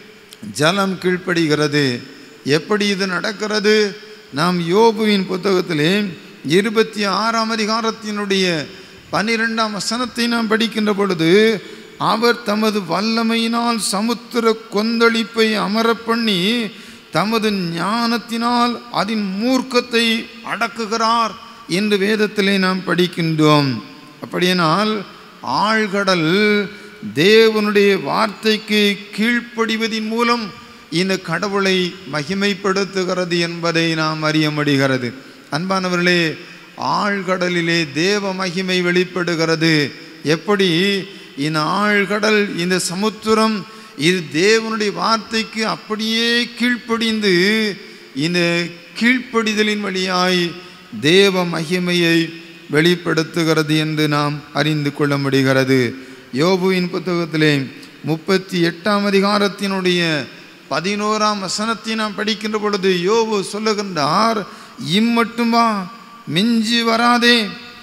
ஜலம் கீழ்ப்படுகிறது எப்படி இது நடக்கிறது நாம் யோபுவின் புத்தகத்திலே இருபத்தி ஆறாம் அதிகாரத்தினுடைய பன்னிரெண்டாம் வசனத்தை நாம் படிக்கின்ற பொழுது அவர் தமது வல்லமையினால் சமுத்திர கொந்தளிப்பை அமரப் பண்ணி தமது ஞானத்தினால் அதன் மூர்க்கத்தை அடக்குகிறார் என்று வேதத்திலே நாம் படிக்கின்றோம் அப்படியானால் ஆழ்கடல் தேவனுடைய வார்த்தைக்கு கீழ்ப்படிவதின் மூலம் இந்த கடவுளை மகிமைப்படுத்துகிறது என்பதை நாம் அறிய முடிகிறது அன்பானவர்களே ஆழ்கடலிலே தேவ மகிமை வெளிப்படுகிறது எப்படி இந்த ஆழ்கடல் இந்த சமுத்திரம் இது தேவனுடைய வார்த்தைக்கு அப்படியே கீழ்ப்படிந்து இந்த கீழ்ப்படிதலின் வழியாய் தேவ மகிமையை வெளிப்படுத்துகிறது என்று நாம் அறிந்து கொள்ள முடிகிறது யோபுவின் புத்தகத்திலே முப்பத்தி எட்டாம் அதிகாரத்தினுடைய பதினோராம் வசனத்தை நாம் படிக்கின்ற பொழுது யோபு சொல்லுகின்றார் இம்மட்டுமா மிஞ்சி வராதே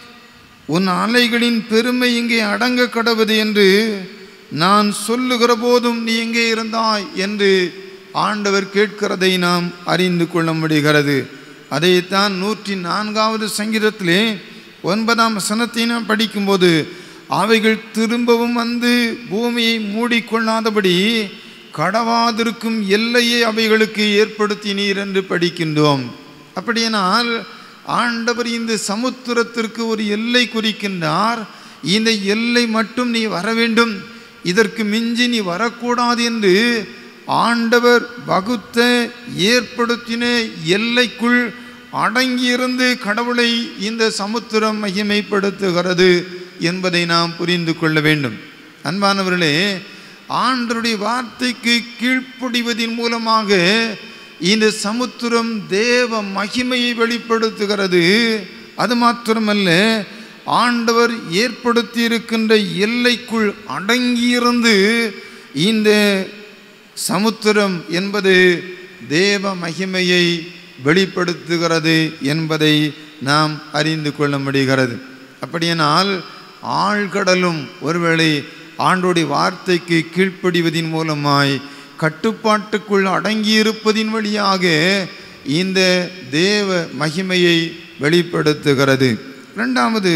உன் அலைகளின் பெருமை இங்கே அடங்க கடவுது என்று நான் சொல்லுகிற போதும் நீ எங்கே இருந்தாய் என்று ஆண்டவர் கேட்கிறதை நாம் அறிந்து கொள்ள முடிகிறது அதைத்தான் நூற்றி நான்காவது சங்கீதத்திலே ஒன்பதாம் வசனத்தை நாம் படிக்கும்போது அவைகள் திரும்பவும் வந்து பூமியை மூடிக்கொள்ளாதபடி கடவாதிருக்கும் எல்லையை அவைகளுக்கு ஏற்படுத்தினீர் என்று படிக்கின்றோம் அப்படியானால் ஆண்டவர் இந்த சமுத்திரத்திற்கு ஒரு எல்லை குறிக்கின்றார் இந்த எல்லை மட்டும் நீ வர வேண்டும் இதற்கு மிஞ்சி நீ வரக்கூடாது என்று ஆண்டவர் வகுத்த ஏற்படுத்தின எல்லைக்குள் அடங்கியிருந்து கடவுளை இந்த சமுத்திரம் மகிமைப்படுத்துகிறது என்பதை நாம் புரிந்து கொள்ள வேண்டும் அன்பானவர்களே ஆண்டருடைய வார்த்தைக்கு கீழ்ப்படிவதின் மூலமாக இந்த சமுத்திரம் தேவ மகிமையை வெளிப்படுத்துகிறது அது மாத்திரமல்ல ஆண்டவர் ஏற்படுத்தி இருக்கின்ற எல்லைக்குள் அடங்கியிருந்து இந்த சமுத்திரம் என்பது தேவ மகிமையை வெளிப்படுத்துகிறது என்பதை நாம் அறிந்து கொள்ள முடிகிறது அப்படியானால் ஆழ்கடலும் ஒருவேளை ஆண்டோடைய வார்த்தைக்கு கீழ்ப்படிவதின் மூலமாய் கட்டுப்பாட்டுக்குள் அடங்கியிருப்பதின் வழியாக இந்த தேவ மகிமையை வெளிப்படுத்துகிறது இரண்டாவது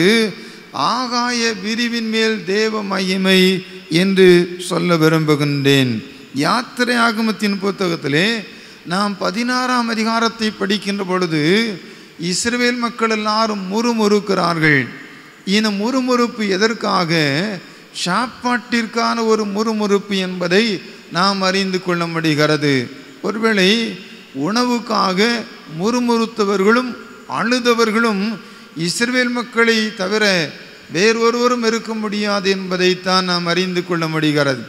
ஆகாய விரிவின் மேல் தேவ மகிமை என்று சொல்ல விரும்புகின்றேன் யாத்திரை ஆகமத்தின் புத்தகத்திலே நாம் பதினாறாம் அதிகாரத்தை படிக்கின்ற பொழுது இஸ்ரவேல் மக்கள் எல்லாரும் முறுமுறுக்கிறார்கள் இந்த முறுமுறுப்பு எதற்காக சாப்பாட்டிற்கான ஒரு முறுமுறுப்பு என்பதை நாம் அறிந்து கொள்ள முடிகிறது ஒருவேளை உணவுக்காக முறுமுறுத்தவர்களும் அழுதவர்களும் இஸ்ரவேல் மக்களை தவிர வேறொருவரும் இருக்க முடியாது என்பதைத்தான் நாம் அறிந்து கொள்ள முடிகிறது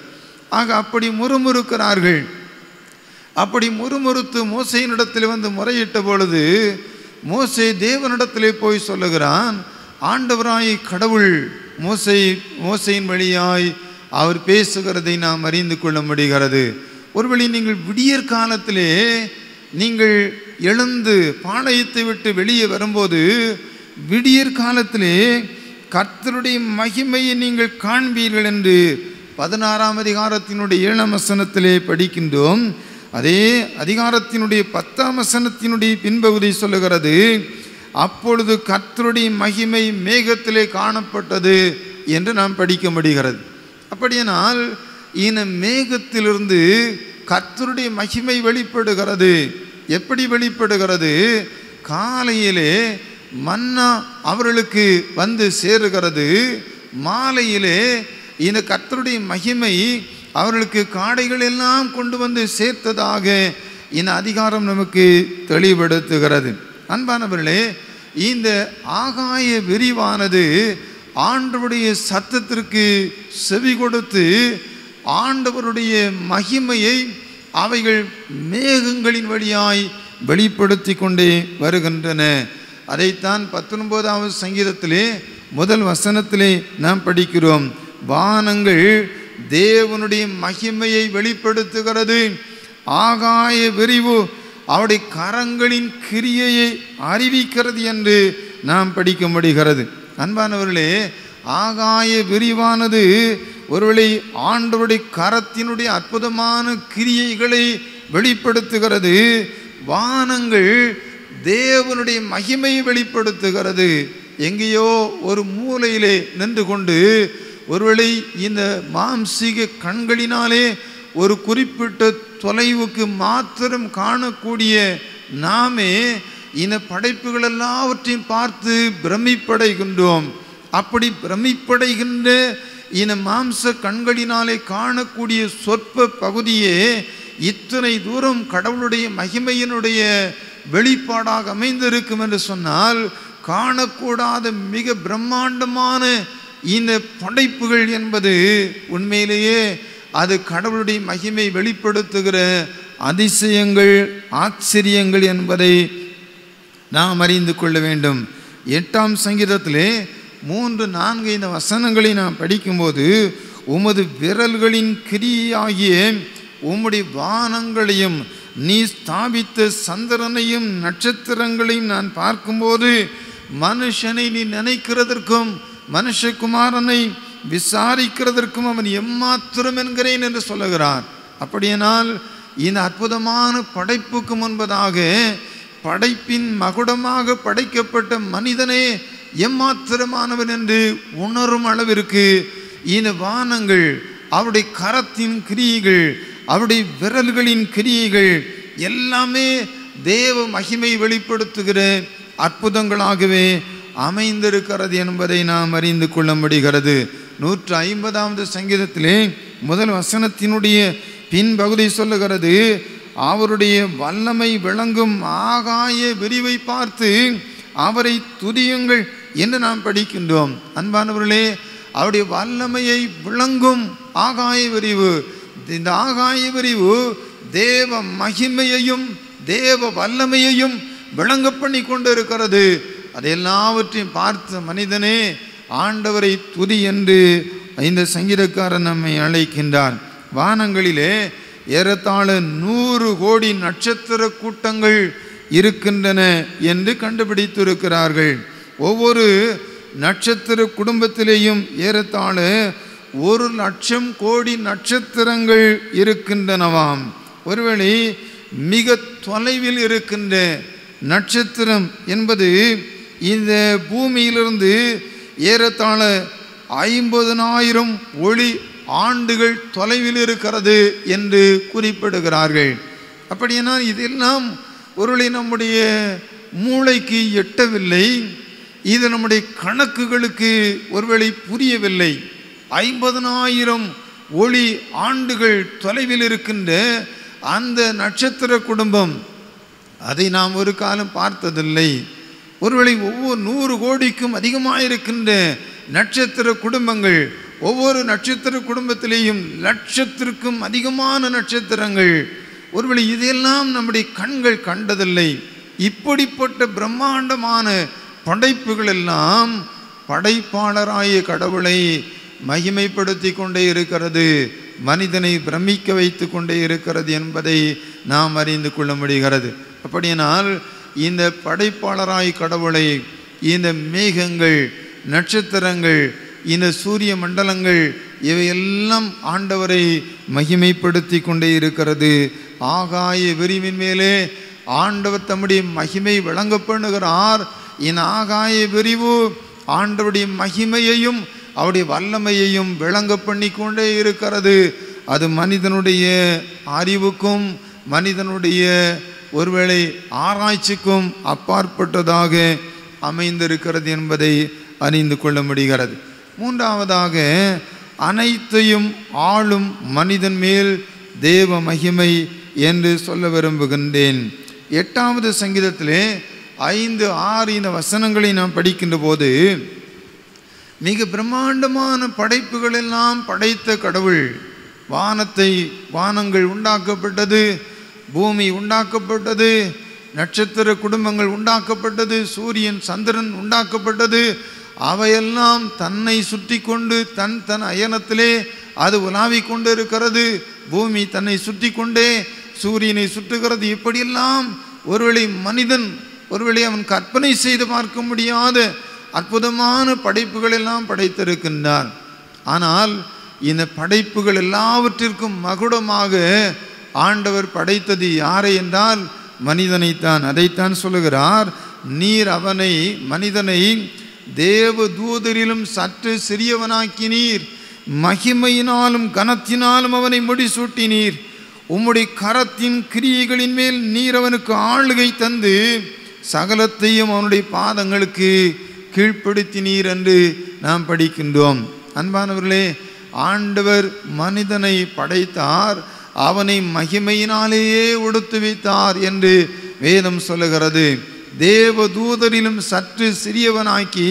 ஆக அப்படி முறுமுறுக்கிறார்கள் அப்படி முறுமுறுத்து மோசையினிடத்தில் வந்து முறையிட்ட பொழுது மோசே தேவனிடத்திலே போய் சொல்லுகிறான் ஆண்டவராய் கடவுள் மோசை மோசையின் வழியாய் அவர் பேசுகிறதை நாம் அறிந்து கொள்ள முடிகிறது ஒருவேளை நீங்கள் விடியற் காலத்திலே நீங்கள் எழுந்து பாளையத்தை விட்டு வெளியே வரும்போது விடியற் காலத்திலே கர்த்தருடைய மகிமையை நீங்கள் காண்பீர்கள் என்று பதினாறாம் அதிகாரத்தினுடைய ஏழாம் வசனத்திலே படிக்கின்றோம் அதே அதிகாரத்தினுடைய பத்தாம் வசனத்தினுடைய பின்பகுதி சொல்லுகிறது அப்பொழுது கர்த்தருடைய மகிமை மேகத்திலே காணப்பட்டது என்று நாம் படிக்க முடிகிறது அப்படியானால் இந்த மேகத்திலிருந்து கர்த்தருடைய மகிமை வெளிப்படுகிறது எப்படி வெளிப்படுகிறது காலையிலே மன்னா அவர்களுக்கு வந்து சேருகிறது மாலையிலே இந்த கர்த்தருடைய மகிமை அவர்களுக்கு காடைகள் எல்லாம் கொண்டு வந்து சேர்த்ததாக இந்த அதிகாரம் நமக்கு தெளிவுபடுத்துகிறது அன்பானவர்களே இந்த ஆகாய விரிவானது ஆண்டவருடைய சத்தத்திற்கு செவி கொடுத்து ஆண்டவருடைய மகிமையை அவைகள் மேகங்களின் வழியாய் வெளிப்படுத்தி கொண்டே வருகின்றன அதைத்தான் பத்தொன்பதாவது சங்கீதத்திலே முதல் வசனத்திலே நாம் படிக்கிறோம் வானங்கள் தேவனுடைய மகிமையை வெளிப்படுத்துகிறது ஆகாய விரிவு அவருடைய கரங்களின் கிரியையை அறிவிக்கிறது என்று நாம் படிக்க முடிகிறது அன்பானவர்களே ஆகாய விரிவானது ஒருவேளை ஆண்டவருடைய கரத்தினுடைய அற்புதமான கிரியைகளை வெளிப்படுத்துகிறது வானங்கள் தேவனுடைய மகிமையை வெளிப்படுத்துகிறது எங்கேயோ ஒரு மூலையிலே நின்று கொண்டு ஒருவேளை இந்த மாம்சீக கண்களினாலே ஒரு குறிப்பிட்ட தொலைவுக்கு மாத்திரம் காணக்கூடிய நாமே இந்த படைப்புகள் எல்லாவற்றையும் பார்த்து பிரமிப்படைகின்றோம் அப்படி பிரமிப்படைகின்ற இந்த மாம்ச கண்களினாலே காணக்கூடிய சொற்ப பகுதியே இத்தனை தூரம் கடவுளுடைய மகிமையினுடைய வெளிப்பாடாக அமைந்திருக்கும் என்று சொன்னால் காணக்கூடாத மிக பிரம்மாண்டமான இந்த படைப்புகள் என்பது உண்மையிலேயே அது கடவுளுடைய மகிமை வெளிப்படுத்துகிற அதிசயங்கள் ஆச்சரியங்கள் என்பதை நாம் அறிந்து கொள்ள வேண்டும் எட்டாம் சங்கீதத்திலே மூன்று நான்கு இந்த வசனங்களை நாம் படிக்கும்போது உமது விரல்களின் கிரியாகிய உம்முடைய வானங்களையும் நீ ஸ்தாபித்த சந்திரனையும் நட்சத்திரங்களையும் நான் பார்க்கும்போது மனுஷனை நீ நினைக்கிறதற்கும் மனுஷகுமாரனை விசாரிக்கிறதற்கும் அவன் எம்மாத்திரம் என்கிறேன் என்று சொல்லுகிறார் அப்படியானால் இந்த அற்புதமான படைப்புக்கு முன்பதாக படைப்பின் மகுடமாக படைக்கப்பட்ட மனிதனே எம்மாத்திரமானவன் என்று உணரும் அளவிற்கு இந்த வானங்கள் அவருடைய கரத்தின் கிரியைகள் அவருடைய விரல்களின் கிரியைகள் எல்லாமே தேவ மகிமை வெளிப்படுத்துகிற அற்புதங்களாகவே அமைந்திருக்கிறது என்பதை நாம் அறிந்து கொள்ள முடிகிறது நூற்று ஐம்பதாவது சங்கீதத்திலே முதல் வசனத்தினுடைய பின்பகுதி சொல்லுகிறது அவருடைய வல்லமை விளங்கும் ஆகாய விரிவை பார்த்து அவரை துதியுங்கள் என்று நாம் படிக்கின்றோம் அன்பானவர்களே அவருடைய வல்லமையை விளங்கும் ஆகாய விரிவு இந்த ஆகாய விரிவு தேவ மகிமையையும் தேவ வல்லமையையும் விளங்க பண்ணி கொண்டு இருக்கிறது அதெல்லாவற்றையும் பார்த்த மனிதனே ஆண்டவரை துதி என்று இந்த சங்கீதக்காரன் நம்மை அழைக்கின்றார் வானங்களிலே ஏறத்தாழ நூறு கோடி நட்சத்திர கூட்டங்கள் இருக்கின்றன என்று கண்டுபிடித்திருக்கிறார்கள் ஒவ்வொரு நட்சத்திர குடும்பத்திலேயும் ஏறத்தாழ ஒரு லட்சம் கோடி நட்சத்திரங்கள் இருக்கின்றனவாம் ஒருவேளை மிக தொலைவில் இருக்கின்ற நட்சத்திரம் என்பது இந்த பூமியிலிருந்து ஏறத்தாழ ஐம்பதனாயிரம் ஒளி ஆண்டுகள் தொலைவில் இருக்கிறது என்று குறிப்பிடுகிறார்கள் அப்படியானால் இதெல்லாம் ஒருவேளை நம்முடைய மூளைக்கு எட்டவில்லை இது நம்முடைய கணக்குகளுக்கு ஒருவேளை புரியவில்லை ஐம்பதனாயிரம் ஒளி ஆண்டுகள் தொலைவில் இருக்கின்ற அந்த நட்சத்திர குடும்பம் அதை நாம் ஒரு காலம் பார்த்ததில்லை ஒருவேளை ஒவ்வொரு நூறு கோடிக்கும் அதிகமாக இருக்கின்ற நட்சத்திர குடும்பங்கள் ஒவ்வொரு நட்சத்திர குடும்பத்திலேயும் லட்சத்திற்கும் அதிகமான நட்சத்திரங்கள் ஒருவேளை இதெல்லாம் நம்முடைய கண்கள் கண்டதில்லை இப்படிப்பட்ட பிரம்மாண்டமான படைப்புகள் எல்லாம் படைப்பாளராய கடவுளை மகிமைப்படுத்தி கொண்டே இருக்கிறது மனிதனை பிரமிக்க வைத்து கொண்டே இருக்கிறது என்பதை நாம் அறிந்து கொள்ள முடிகிறது அப்படியானால் இந்த படைப்பாளராய் கடவுளை இந்த மேகங்கள் நட்சத்திரங்கள் இந்த சூரிய மண்டலங்கள் இவையெல்லாம் ஆண்டவரை மகிமைப்படுத்தி கொண்டே இருக்கிறது ஆகாய விரிவின் மேலே ஆண்டவர் தம்முடைய மகிமை விளங்க பண்ணுகிறார் இந்த ஆகாய விரிவு ஆண்டவருடைய மகிமையையும் அவருடைய வல்லமையையும் விளங்க பண்ணி கொண்டே இருக்கிறது அது மனிதனுடைய அறிவுக்கும் மனிதனுடைய ஒருவேளை ஆராய்ச்சிக்கும் அப்பாற்பட்டதாக அமைந்திருக்கிறது என்பதை அறிந்து கொள்ள முடிகிறது மூன்றாவதாக அனைத்தையும் ஆளும் மனிதன் மேல் தேவ மகிமை என்று சொல்ல விரும்புகின்றேன் எட்டாவது சங்கீதத்திலே ஐந்து ஆறு இந்த வசனங்களை நாம் படிக்கின்ற போது மிக பிரம்மாண்டமான படைப்புகள் எல்லாம் படைத்த கடவுள் வானத்தை வானங்கள் உண்டாக்கப்பட்டது பூமி உண்டாக்கப்பட்டது நட்சத்திர குடும்பங்கள் உண்டாக்கப்பட்டது சூரியன் சந்திரன் உண்டாக்கப்பட்டது அவையெல்லாம் தன்னை சுற்றி கொண்டு தன் தன் அயனத்திலே அது உலாவிக் கொண்டு இருக்கிறது பூமி தன்னை சுற்றி கொண்டே சூரியனை சுற்றுகிறது இப்படியெல்லாம் ஒருவேளை மனிதன் ஒருவேளை அவன் கற்பனை செய்து பார்க்க முடியாத அற்புதமான படைப்புகள் எல்லாம் படைத்திருக்கின்றான் ஆனால் இந்த படைப்புகள் எல்லாவற்றிற்கும் மகுடமாக ஆண்டவர் படைத்தது யாரை என்றால் மனிதனைத்தான் அதைத்தான் சொல்லுகிறார் நீர் அவனை மனிதனை தேவ தூதரிலும் சற்று சிறியவனாக்கினீர் மகிமையினாலும் கனத்தினாலும் அவனை முடிசூட்டினீர் உம்முடைய கரத்தின் கிரியைகளின் மேல் நீர் அவனுக்கு ஆளுகை தந்து சகலத்தையும் அவனுடைய பாதங்களுக்கு கீழ்ப்படுத்தினீர் என்று நாம் படிக்கின்றோம் அன்பானவர்களே ஆண்டவர் மனிதனை படைத்தார் அவனை மகிமையினாலேயே உடுத்து வைத்தார் என்று வேதம் சொல்லுகிறது தேவ தூதரிலும் சற்று சிறியவனாக்கி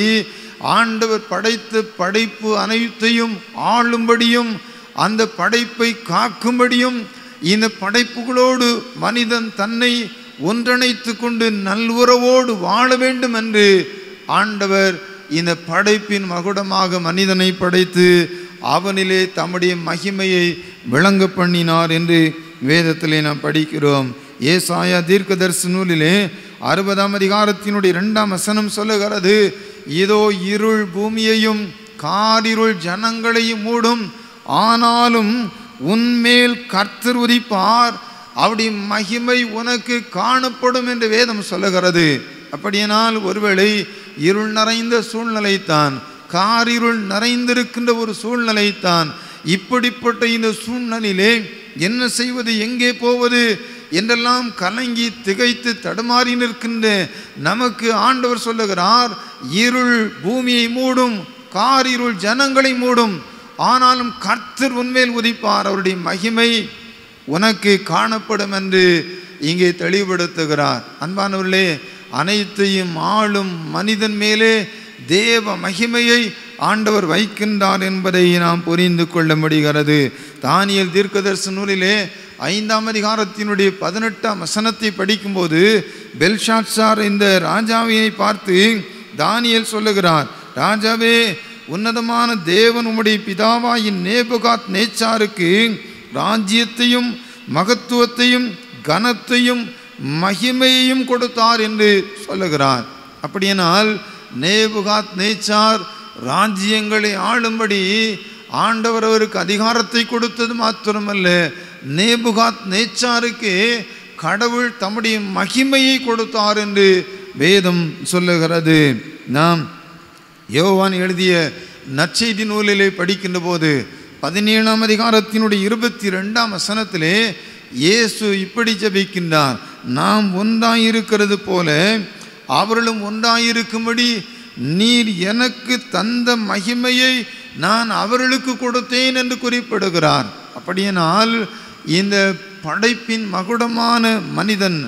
ஆண்டவர் படைத்த படைப்பு அனைத்தையும் ஆளும்படியும் அந்த படைப்பை காக்கும்படியும் இந்த படைப்புகளோடு மனிதன் தன்னை ஒன்றிணைத்து கொண்டு நல்வுறவோடு வாழ வேண்டும் என்று ஆண்டவர் இந்த படைப்பின் மகுடமாக மனிதனை படைத்து அவனிலே தம்முடைய மகிமையை விளங்க பண்ணினார் என்று வேதத்திலே நாம் படிக்கிறோம் ஏசாயா தீர்க்கதரிசி நூலிலே அறுபதாம் அதிகாரத்தினுடைய இரண்டாம் வசனம் சொல்லுகிறது இதோ இருள் பூமியையும் காரிருள் ஜனங்களையும் மூடும் ஆனாலும் உன்மேல் கர்த்தர் உதிப்பார் அவருடைய மகிமை உனக்கு காணப்படும் என்று வேதம் சொல்லுகிறது அப்படியானால் ஒருவேளை இருள் நிறைந்த சூழ்நிலைத்தான் காரிருள் நிறைந்திருக்கின்ற ஒரு சூழ்நிலைத்தான் இப்படிப்பட்ட இந்த சூழ்நிலையிலே என்ன செய்வது எங்கே போவது என்றெல்லாம் கலங்கி திகைத்து தடுமாறி நிற்கின்ற நமக்கு ஆண்டவர் சொல்லுகிறார் இருள் பூமியை மூடும் காரிருள் ஜனங்களை மூடும் ஆனாலும் கர்த்தர் உன்மேல் உதிப்பார் அவருடைய மகிமை உனக்கு காணப்படும் என்று இங்கே தெளிவுபடுத்துகிறார் அன்பானவர்களே அனைத்தையும் ஆளும் மனிதன் மேலே தேவ மகிமையை ஆண்டவர் வைக்கின்றார் என்பதை நாம் புரிந்து கொள்ள முடிகிறது தானியல் தீர்க்கதர்ச நூலிலே ஐந்தாம் அதிகாரத்தினுடைய பதினெட்டாம் வசனத்தை படிக்கும்போது பெல்ஷாட்சார் இந்த ராஜாவினை பார்த்து தானியல் சொல்லுகிறார் ராஜாவே உன்னதமான தேவன் உம்முடைய பிதாவாயின் நேபுகாத் நேச்சாருக்கு ராஜ்யத்தையும் மகத்துவத்தையும் கனத்தையும் மகிமையையும் கொடுத்தார் என்று சொல்லுகிறார் அப்படியானால் நேபுகாத் நேச்சார் ராஜ்யங்களை ஆளும்படி ஆண்டவர் அவருக்கு அதிகாரத்தை கொடுத்தது மாத்திரமல்ல நேபுகாத் நேச்சாருக்கு கடவுள் தம்முடைய மகிமையை கொடுத்தார் என்று வேதம் சொல்லுகிறது நாம் யோவான் எழுதிய நற்செய்தி நூலிலே படிக்கின்ற போது பதினேழாம் அதிகாரத்தினுடைய இருபத்தி ரெண்டாம் வசனத்திலே இயேசு இப்படி ஜெபிக்கின்றார் நாம் ஒன்றாயிருக்கிறது போல அவர்களும் ஒன்றாயிருக்கும்படி நீர் எனக்கு தந்த மகிமையை நான் அவர்களுக்கு கொடுத்தேன் என்று குறிப்பிடுகிறார் அப்படியானால் இந்த படைப்பின் மகுடமான மனிதன்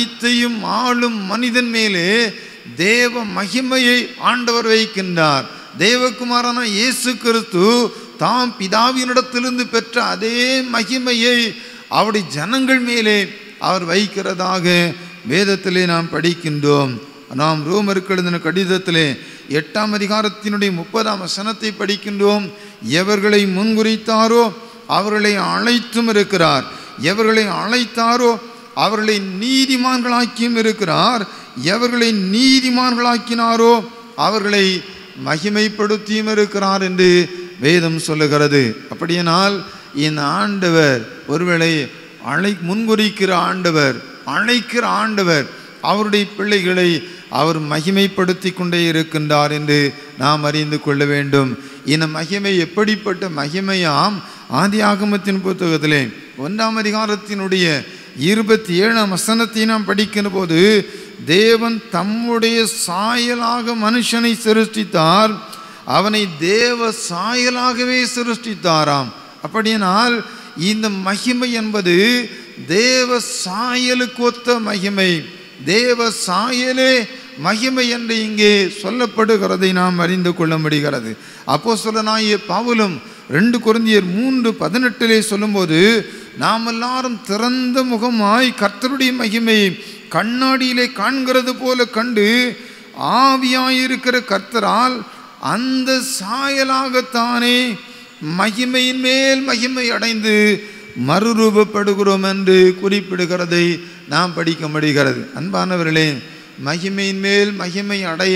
அனைத்தையும் ஆளும் மனிதன் மேலே தேவ மகிமையை ஆண்டவர் வைக்கின்றார் தேவகுமாரான இயேசு கிறிஸ்து தாம் பிதாவினிடத்திலிருந்து பெற்ற அதே மகிமையை அவருடைய ஜனங்கள் மேலே அவர் வைக்கிறதாக வேதத்திலே நாம் படிக்கின்றோம் நாம் ரோமருக்கு எழுதின கடிதத்திலே எட்டாம் அதிகாரத்தினுடைய முப்பதாம் வசனத்தை படிக்கின்றோம் எவர்களை முன்குறித்தாரோ அவர்களை அழைத்தும் இருக்கிறார் எவர்களை அழைத்தாரோ அவர்களை நீதிமான்களாக்கியும் இருக்கிறார் எவர்களை நீதிமான்களாக்கினாரோ அவர்களை மகிமைப்படுத்தியும் இருக்கிறார் என்று வேதம் சொல்லுகிறது அப்படியானால் இந்த ஆண்டவர் ஒருவேளை அழை முன்குறிக்கிற ஆண்டவர் அழைக்கிற ஆண்டவர் அவருடைய பிள்ளைகளை அவர் மகிமைப்படுத்தி கொண்டே இருக்கின்றார் என்று நாம் அறிந்து கொள்ள வேண்டும் இந்த மகிமை எப்படிப்பட்ட மகிமையாம் ஆதி ஆகமத்தின் புத்தகத்திலே ஒன்றாம் அதிகாரத்தினுடைய இருபத்தி ஏழாம் வசனத்தை நாம் படிக்கிற போது தேவன் தம்முடைய சாயலாக மனுஷனை சிருஷ்டித்தார் அவனை தேவ சாயலாகவே சிருஷ்டித்தாராம் அப்படியானால் இந்த மகிமை என்பது தேவ சாயலுக்கு ஒத்த மகிமை தேவ சாயலே மகிமை என்று இங்கே சொல்லப்படுகிறதை நாம் அறிந்து கொள்ள முடிகிறது அப்போ சொல்ல பவுலும் ரெண்டு குருந்தியர் மூன்று பதினெட்டிலே சொல்லும்போது நாம் எல்லாரும் திறந்த முகமாய் கர்த்தருடைய மகிமையை கண்ணாடியிலே காண்கிறது போல கண்டு ஆவியாயிருக்கிற கர்த்தரால் அந்த சாயலாகத்தானே மகிமையின் மேல் மகிமை அடைந்து மறுரூபப்படுகிறோம் என்று குறிப்பிடுகிறதை நாம் படிக்க முடிகிறது அன்பானவர்களே மகிமையின் மேல் மகிமை அடைய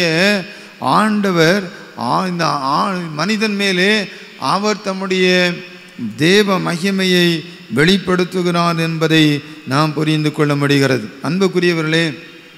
ஆண்டவர் ஆ- இந்த ஆ- மனிதன் மேலே அவர் தம்முடைய தேவ மகிமையை வெளிப்படுத்துகிறார் என்பதை நாம் புரிந்து கொள்ள முடிகிறது அன்புக்குரியவர்களே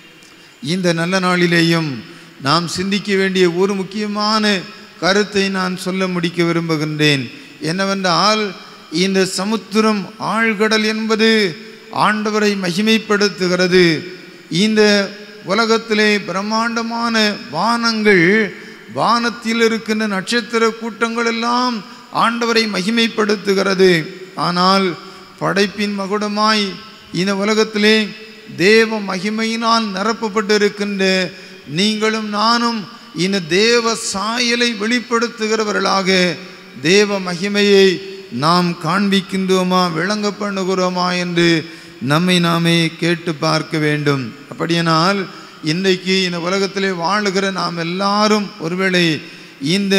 இந்த நல்ல நாளிலேயும் நாம் சிந்திக்க வேண்டிய ஒரு முக்கியமான கருத்தை நான் சொல்ல முடிக்க விரும்புகின்றேன் என்னவென்றால் இந்த சமுத்திரம் ஆழ்கடல் என்பது ஆண்டவரை மகிமைப்படுத்துகிறது இந்த உலகத்திலே பிரம்மாண்டமான வானங்கள் வானத்தில் இருக்கின்ற நட்சத்திர கூட்டங்கள் எல்லாம் ஆண்டவரை மகிமைப்படுத்துகிறது ஆனால் படைப்பின் மகுடமாய் இந்த உலகத்திலே தேவ மகிமையினால் நிரப்பப்பட்டிருக்கின்ற நீங்களும் நானும் இந்த தேவ சாயலை வெளிப்படுத்துகிறவர்களாக தேவ மகிமையை நாம் காண்பிக்கின்றோமா விளங்க பண்ணுகிறோமா என்று நம்மை நாமே கேட்டு பார்க்க வேண்டும் அப்படியானால் இன்றைக்கு இந்த உலகத்திலே வாழுகிற நாம் எல்லாரும் ஒருவேளை இந்த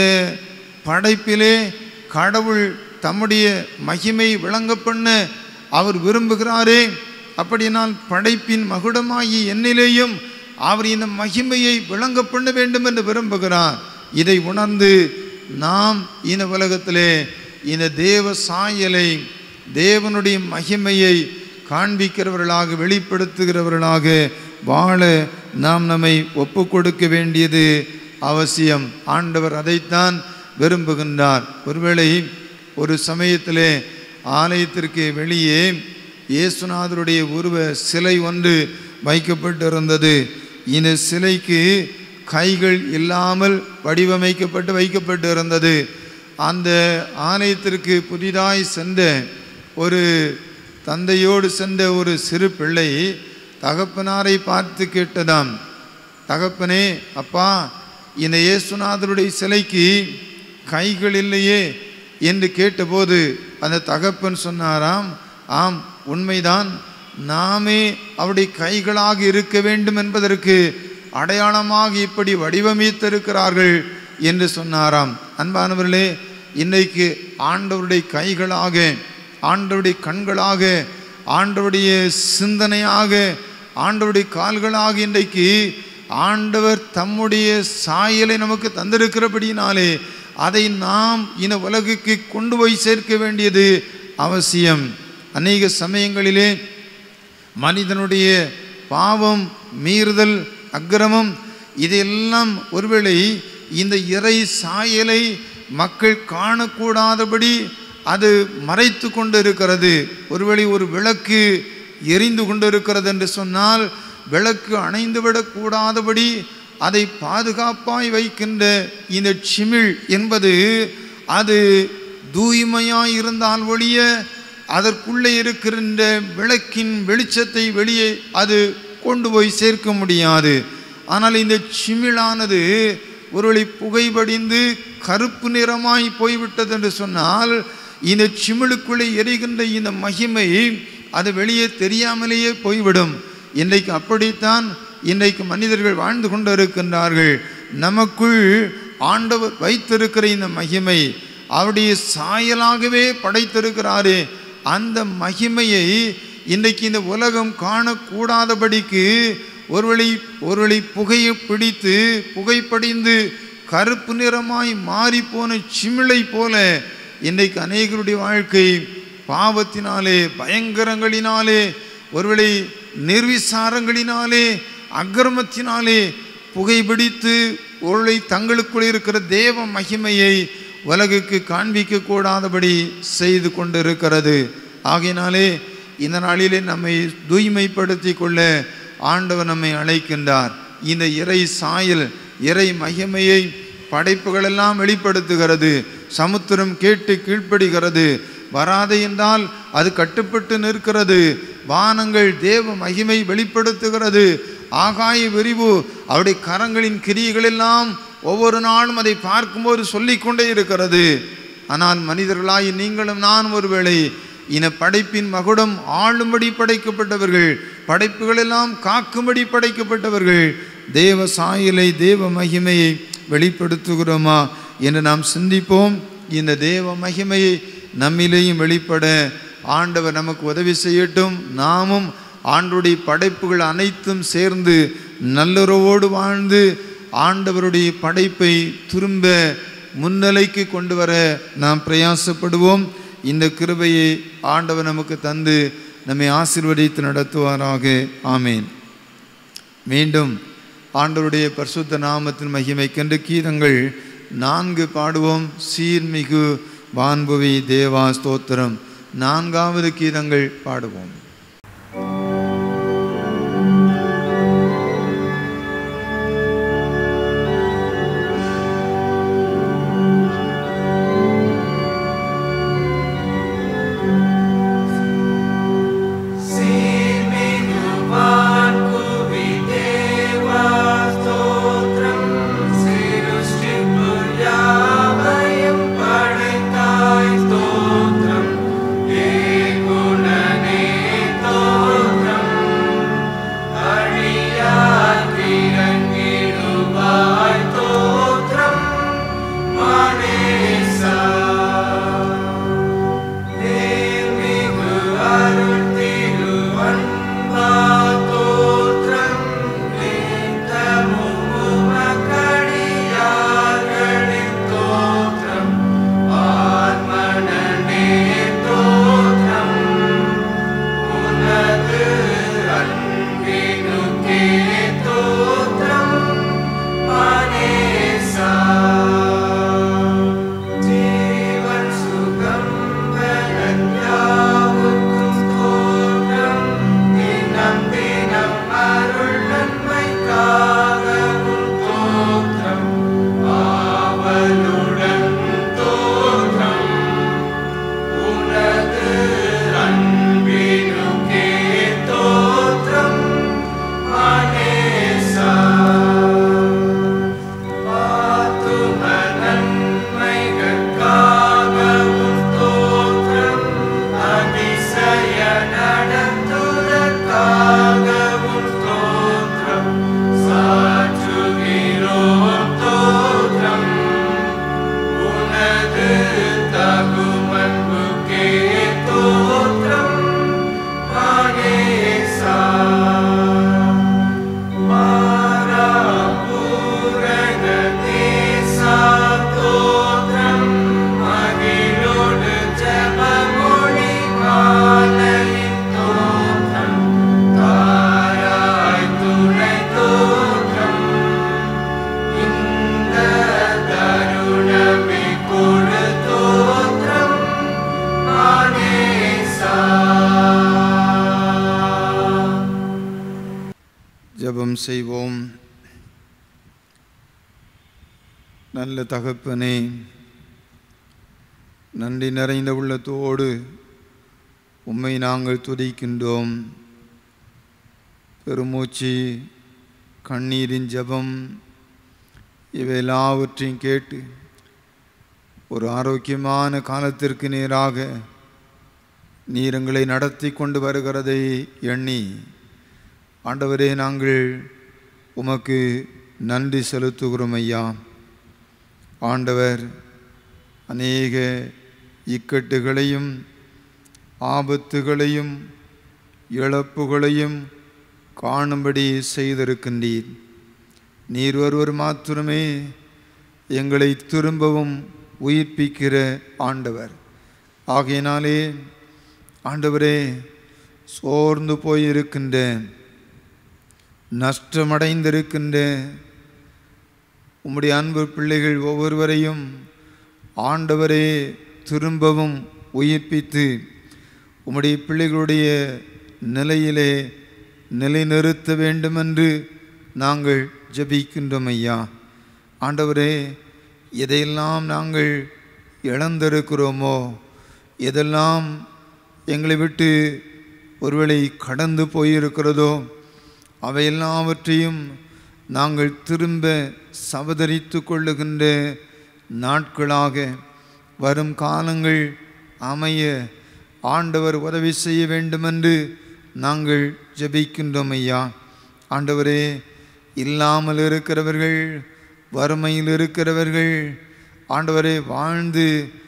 படைப்பிலே கடவுள் தம்முடைய மகிமை விளங்க பண்ண அவர் விரும்புகிறாரே அப்படியானால் படைப்பின் மகுடமாகி என்னிலேயும் அவர் இந்த மகிமையை விளங்க பண்ண வேண்டும் என்று விரும்புகிறார் இதை உணர்ந்து நாம் இந்த உலகத்திலே இந்த தேவ சாயலை தேவனுடைய மகிமையை காண்பிக்கிறவர்களாக வெளிப்படுத்துகிறவர்களாக வாழ நாம் நம்மை ஒப்பு கொடுக்க வேண்டியது அவசியம் ஆண்டவர் அதைத்தான் விரும்புகின்றார் ஒருவேளை ஒரு சமயத்திலே ஆலயத்திற்கு வெளியே இயேசுநாதருடைய உருவ சிலை ஒன்று வைக்கப்பட்டிருந்தது இந்த சிலைக்கு கைகள் இல்லாமல் வடிவமைக்கப்பட்டு வைக்கப்பட்டு இருந்தது அந்த ஆலயத்திற்கு புதிதாய் சென்ற ஒரு தந்தையோடு சென்ற ஒரு சிறு பிள்ளை தகப்பனாரை பார்த்து கேட்டதாம் தகப்பனே அப்பா இந்த இயேசுநாதருடைய சிலைக்கு கைகள் இல்லையே என்று கேட்டபோது அந்த தகப்பன் சொன்னாராம் ஆம் உண்மைதான் நாமே அவருடைய கைகளாக இருக்க வேண்டும் என்பதற்கு அடையாளமாக இப்படி வடிவமைத்திருக்கிறார்கள் என்று சொன்னாராம் அன்பானவர்களே இன்றைக்கு ஆண்டவருடைய கைகளாக ஆண்டவருடைய கண்களாக ஆண்டவருடைய சிந்தனையாக ஆண்டவருடைய கால்களாக இன்றைக்கு ஆண்டவர் தம்முடைய சாயலை நமக்கு தந்திருக்கிறபடியினாலே அதை நாம் இந்த உலகுக்கு கொண்டு போய் சேர்க்க வேண்டியது அவசியம் அநேக சமயங்களிலே மனிதனுடைய பாவம் மீறுதல் அக்கிரமம் இதையெல்லாம் ஒருவேளை இந்த இறை சாயலை மக்கள் காணக்கூடாதபடி அது மறைத்து கொண்டு இருக்கிறது ஒருவேளை ஒரு விளக்கு எரிந்து கொண்டு இருக்கிறது என்று சொன்னால் விளக்கு அணைந்து விடக்கூடாதபடி அதை பாதுகாப்பாய் வைக்கின்ற இந்த சிமிழ் என்பது அது தூய்மையாய் இருந்தால் ஒழிய அதற்குள்ளே இருக்கின்ற விளக்கின் வெளிச்சத்தை வெளியே அது கொண்டு போய் சேர்க்க முடியாது ஆனால் இந்த சிமிழானது ஒருவேளை புகைபடிந்து கருப்பு நிறமாய் போய்விட்டது என்று சொன்னால் இந்த சிமிழுக்குள்ளே எரிகின்ற இந்த மகிமை அது வெளியே தெரியாமலேயே போய்விடும் இன்றைக்கு அப்படித்தான் இன்றைக்கு மனிதர்கள் வாழ்ந்து கொண்டிருக்கின்றார்கள் நமக்குள் ஆண்டவர் வைத்திருக்கிற இந்த மகிமை அவருடைய சாயலாகவே படைத்திருக்கிறாரே அந்த மகிமையை இன்றைக்கு இந்த உலகம் காணக்கூடாதபடிக்கு ஒருவழி ஒருவழி புகையை பிடித்து புகைப்படிந்து கருப்பு நிறமாய் மாறிப்போன சிமிழை போல இன்றைக்கு அநேகருடைய வாழ்க்கை பாவத்தினாலே பயங்கரங்களினாலே ஒருவேளை நிர்விசாரங்களினாலே அக்கிரமத்தினாலே புகைப்பிடித்து ஒருளை தங்களுக்குள் இருக்கிற தேவ மகிமையை உலகுக்கு காண்பிக்க கூடாதபடி செய்து கொண்டிருக்கிறது ஆகையினாலே இந்த நாளிலே நம்மை தூய்மைப்படுத்தி கொள்ள ஆண்டவர் நம்மை அழைக்கின்றார் இந்த இறை சாயல் இறை மகிமையை படைப்புகளெல்லாம் வெளிப்படுத்துகிறது சமுத்திரம் கேட்டு கீழ்ப்படுகிறது வராது என்றால் அது கட்டுப்பட்டு நிற்கிறது வானங்கள் தேவ மகிமை வெளிப்படுத்துகிறது ஆகாய விரிவு அவருடைய கரங்களின் கிரியைகளெல்லாம் ஒவ்வொரு நாளும் அதை பார்க்கும்போது சொல்லிக்கொண்டே இருக்கிறது ஆனால் மனிதர்களாய் நீங்களும் நான் ஒருவேளை இன படைப்பின் மகுடம் ஆளும்படி படைக்கப்பட்டவர்கள் படைப்புகளெல்லாம் காக்கும்படி படைக்கப்பட்டவர்கள் தேவ சாயலை தேவ மகிமையை வெளிப்படுத்துகிறோமா என்று நாம் சிந்திப்போம் இந்த தேவ மகிமையை நம்மிலேயும் வெளிப்பட ஆண்டவர் நமக்கு உதவி செய்யட்டும் நாமும் ஆண்டுடைய படைப்புகள் அனைத்தும் சேர்ந்து நல்லுறவோடு வாழ்ந்து ஆண்டவருடைய படைப்பை திரும்ப முன்னிலைக்கு கொண்டு வர நாம் பிரயாசப்படுவோம் இந்த கிருபையை ஆண்டவர் நமக்கு தந்து நம்மை ஆசீர்வதித்து நடத்துவாராக ஆமேன் மீண்டும் ஆண்டவருடைய பரிசுத்த நாமத்தின் மகிமைக்கென்று கீதங்கள் நான்கு பாடுவோம் சீர்மிகு வான்புவி தேவா ஸ்தோத்திரம் நான்காவது கீதங்கள் பாடுவோம் ஜெபம் செய்வோம் நல்ல தகப்பனே நன்றி நிறைந்த உள்ளத்தோடு உம்மை நாங்கள் துதிக்கின்றோம் பெருமூச்சு கண்ணீரின் ஜெபம் இவை எல்லாவற்றையும் கேட்டு ஒரு ஆரோக்கியமான காலத்திற்கு நேராக நீர் எங்களை நடத்தி கொண்டு வருகிறதை எண்ணி ஆண்டவரே நாங்கள் உமக்கு நன்றி செலுத்துகிறோம் ஐயா ஆண்டவர் அநேக இக்கட்டுகளையும் ஆபத்துகளையும் இழப்புகளையும் காணும்படி செய்திருக்கின்றீர் நீர் ஒருவர் மாத்திரமே எங்களை திரும்பவும் உயிர்ப்பிக்கிற ஆண்டவர் ஆகையினாலே ஆண்டவரே சோர்ந்து போயிருக்கின்ற நஷ்டமடைந்திருக்கின்ற உம்முடைய அன்பு பிள்ளைகள் ஒவ்வொருவரையும் ஆண்டவரே திரும்பவும் உயிர்ப்பித்து உம்முடைய பிள்ளைகளுடைய நிலையிலே நிலைநிறுத்த வேண்டுமென்று நாங்கள் ஜெபிக்கின்றோம் ஐயா ஆண்டவரே எதையெல்லாம் நாங்கள் இழந்திருக்கிறோமோ எதெல்லாம் எங்களை விட்டு ஒருவேளை கடந்து போயிருக்கிறதோ அவை எல்லாவற்றையும் நாங்கள் திரும்ப சபதரித்து கொள்ளுகின்ற நாட்களாக வரும் காலங்கள் அமைய ஆண்டவர் உதவி செய்ய வேண்டுமென்று நாங்கள் ஜெபிக்கின்றோம் ஐயா ஆண்டவரே இல்லாமல் இருக்கிறவர்கள் வறுமையில் இருக்கிறவர்கள் ஆண்டவரே வாழ்ந்து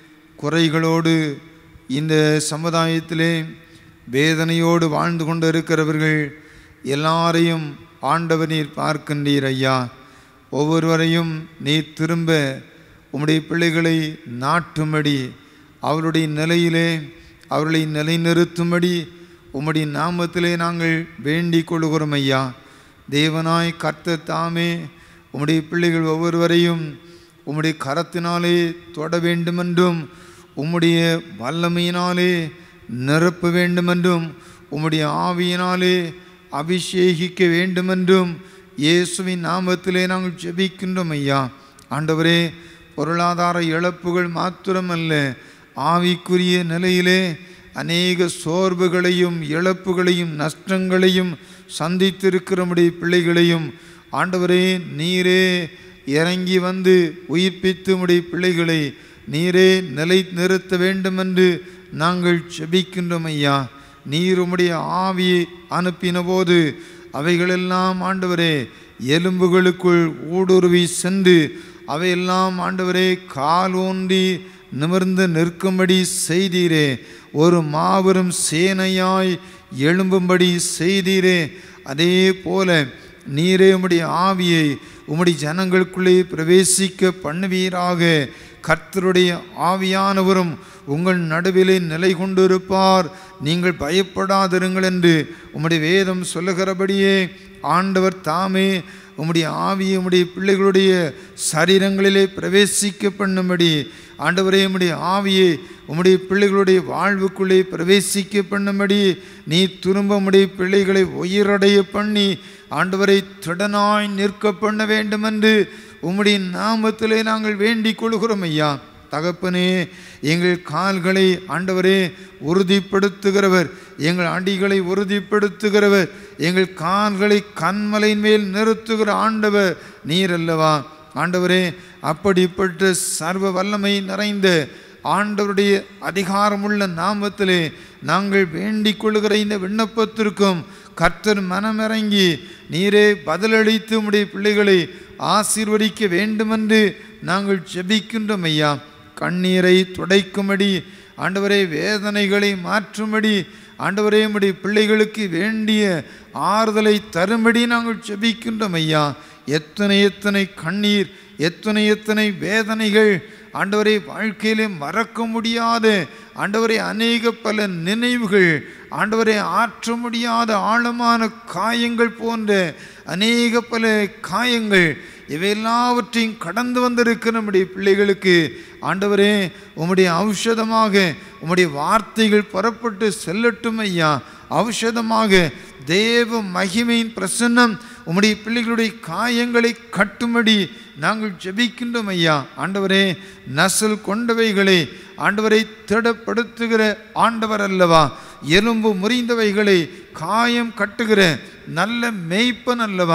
குறைகளோடு இந்த சமுதாயத்திலே வேதனையோடு வாழ்ந்து கொண்டு இருக்கிறவர்கள் எல்லாரையும் ஆண்டவர் நீர் பார்க்கின்றீர் ஐயா ஒவ்வொருவரையும் நீர் திரும்ப உம்முடைய பிள்ளைகளை நாட்டும்படி அவருடைய நிலையிலே அவர்களை நிலைநிறுத்தும்படி உம்முடைய நாமத்திலே நாங்கள் வேண்டிக் கொள்கிறோம் ஐயா தேவனாய் கர்த்தர் தாமே உம்முடைய பிள்ளைகள் ஒவ்வொருவரையும் உம்முடைய கரத்தினாலே தொட வேண்டுமென்றும் உம்முடைய வல்லமையினாலே நிரப்ப வேண்டுமென்றும் உம்முடைய ஆவியினாலே அபிஷேகிக்க வேண்டுமென்றும் இயேசுவின் நாமத்திலே நாங்கள் ஜெபிக்கின்றோம் ஐயா ஆண்டவரே பொருளாதார இழப்புகள் மாத்திரமல்ல ஆவிக்குரிய நிலையிலே அநேக சோர்வுகளையும் இழப்புகளையும் நஷ்டங்களையும் சந்தித்திருக்கிறமுடைய பிள்ளைகளையும் ஆண்டவரே நீரே இறங்கி வந்து உயிர்ப்பித்து உடைய பிள்ளைகளை நீரே நிலை நிறுத்த வேண்டுமென்று நாங்கள் செபிக்கின்றோம் ஐயா நீர் உம்முடைய ஆவியை அனுப்பின போது அவைகளெல்லாம் ஆண்டவரே எலும்புகளுக்குள் ஊடுருவி சென்று அவையெல்லாம் ஆண்டவரே கால் ஊன்றி நிமிர்ந்து நிற்கும்படி செய்தீரே ஒரு மாபெரும் சேனையாய் எழும்பும்படி செய்தீரே அதே போல நீரே உம்முடைய ஆவியை உம்முடைய ஜனங்களுக்குள்ளே பிரவேசிக்க பண்ணுவீராக கர்த்தருடைய ஆவியானவரும் உங்கள் நடுவிலே நிலை கொண்டிருப்பார் நீங்கள் பயப்படாதிருங்கள் என்று உம்முடைய வேதம் சொல்லுகிறபடியே ஆண்டவர் தாமே உம்முடைய ஆவியை உம்முடைய பிள்ளைகளுடைய சரீரங்களிலே பிரவேசிக்க பண்ணும்படி ஆண்டவரே உம்முடைய ஆவியை உம்முடைய பிள்ளைகளுடைய வாழ்வுக்குள்ளே பிரவேசிக்க பண்ணும்படி நீ திரும்ப உம்முடைய பிள்ளைகளை உயிரடைய பண்ணி ஆண்டவரை திடனாய் நிற்க பண்ண வேண்டுமென்று உம்முடைய நாமத்திலே நாங்கள் வேண்டிக் கொள்கிறோம் ஐயா தகப்பனே எங்கள் கால்களை ஆண்டவரே உறுதிப்படுத்துகிறவர் எங்கள் அடிகளை உறுதிப்படுத்துகிறவர் எங்கள் கால்களை கண்மலையின் மேல் நிறுத்துகிற ஆண்டவர் நீர் அல்லவா ஆண்டவரே அப்படிப்பட்ட சர்வ வல்லமை நிறைந்த ஆண்டவருடைய அதிகாரமுள்ள நாமத்திலே நாங்கள் வேண்டிக் கொள்கிற இந்த விண்ணப்பத்திற்கும் கர்த்தர் மனமிறங்கி நீரே பதிலளித்து உம்முடைய பிள்ளைகளை ஆசீர்வதிக்க வேண்டுமென்று நாங்கள் ஜெபிக்கின்றோம் ஐயா கண்ணீரை துடைக்கும்படி ஆண்டவரே வேதனைகளை மாற்றும்படி ஆண்டவரே உம்முடைய பிள்ளைகளுக்கு வேண்டிய ஆறுதலை தரும்படி நாங்கள் ஜெபிக்கின்றோம் ஐயா எத்தனை எத்தனை கண்ணீர் எத்தனை எத்தனை வேதனைகள் ஆண்டவரை வாழ்க்கையிலே மறக்க முடியாத ஆண்டவரை அநேக பல நினைவுகள் ஆண்டவரை ஆற்ற முடியாத ஆழமான காயங்கள் போன்ற அநேக பல காயங்கள் இவையெல்லாவற்றையும் கடந்து வந்திருக்கிற நம்முடைய பிள்ளைகளுக்கு ஆண்டவரே உம்முடைய ஔஷதமாக உம்முடைய வார்த்தைகள் புறப்பட்டு செல்லட்டும் ஐயா ஔஷதமாக தேவ மகிமையின் பிரசன்னம் உம்முடைய பிள்ளைகளுடைய காயங்களை கட்டும்படி நாங்கள் ஜெபிக்கின்றோம் ஐயா ஆண்டவரே நசல் கொண்டவைகளை ஆண்டவரை திடப்படுத்துகிற ஆண்டவர் அல்லவா எலும்பு முறிந்தவைகளை காயம் கட்டுகிற நல்ல மேய்ப்பன் அல்லவா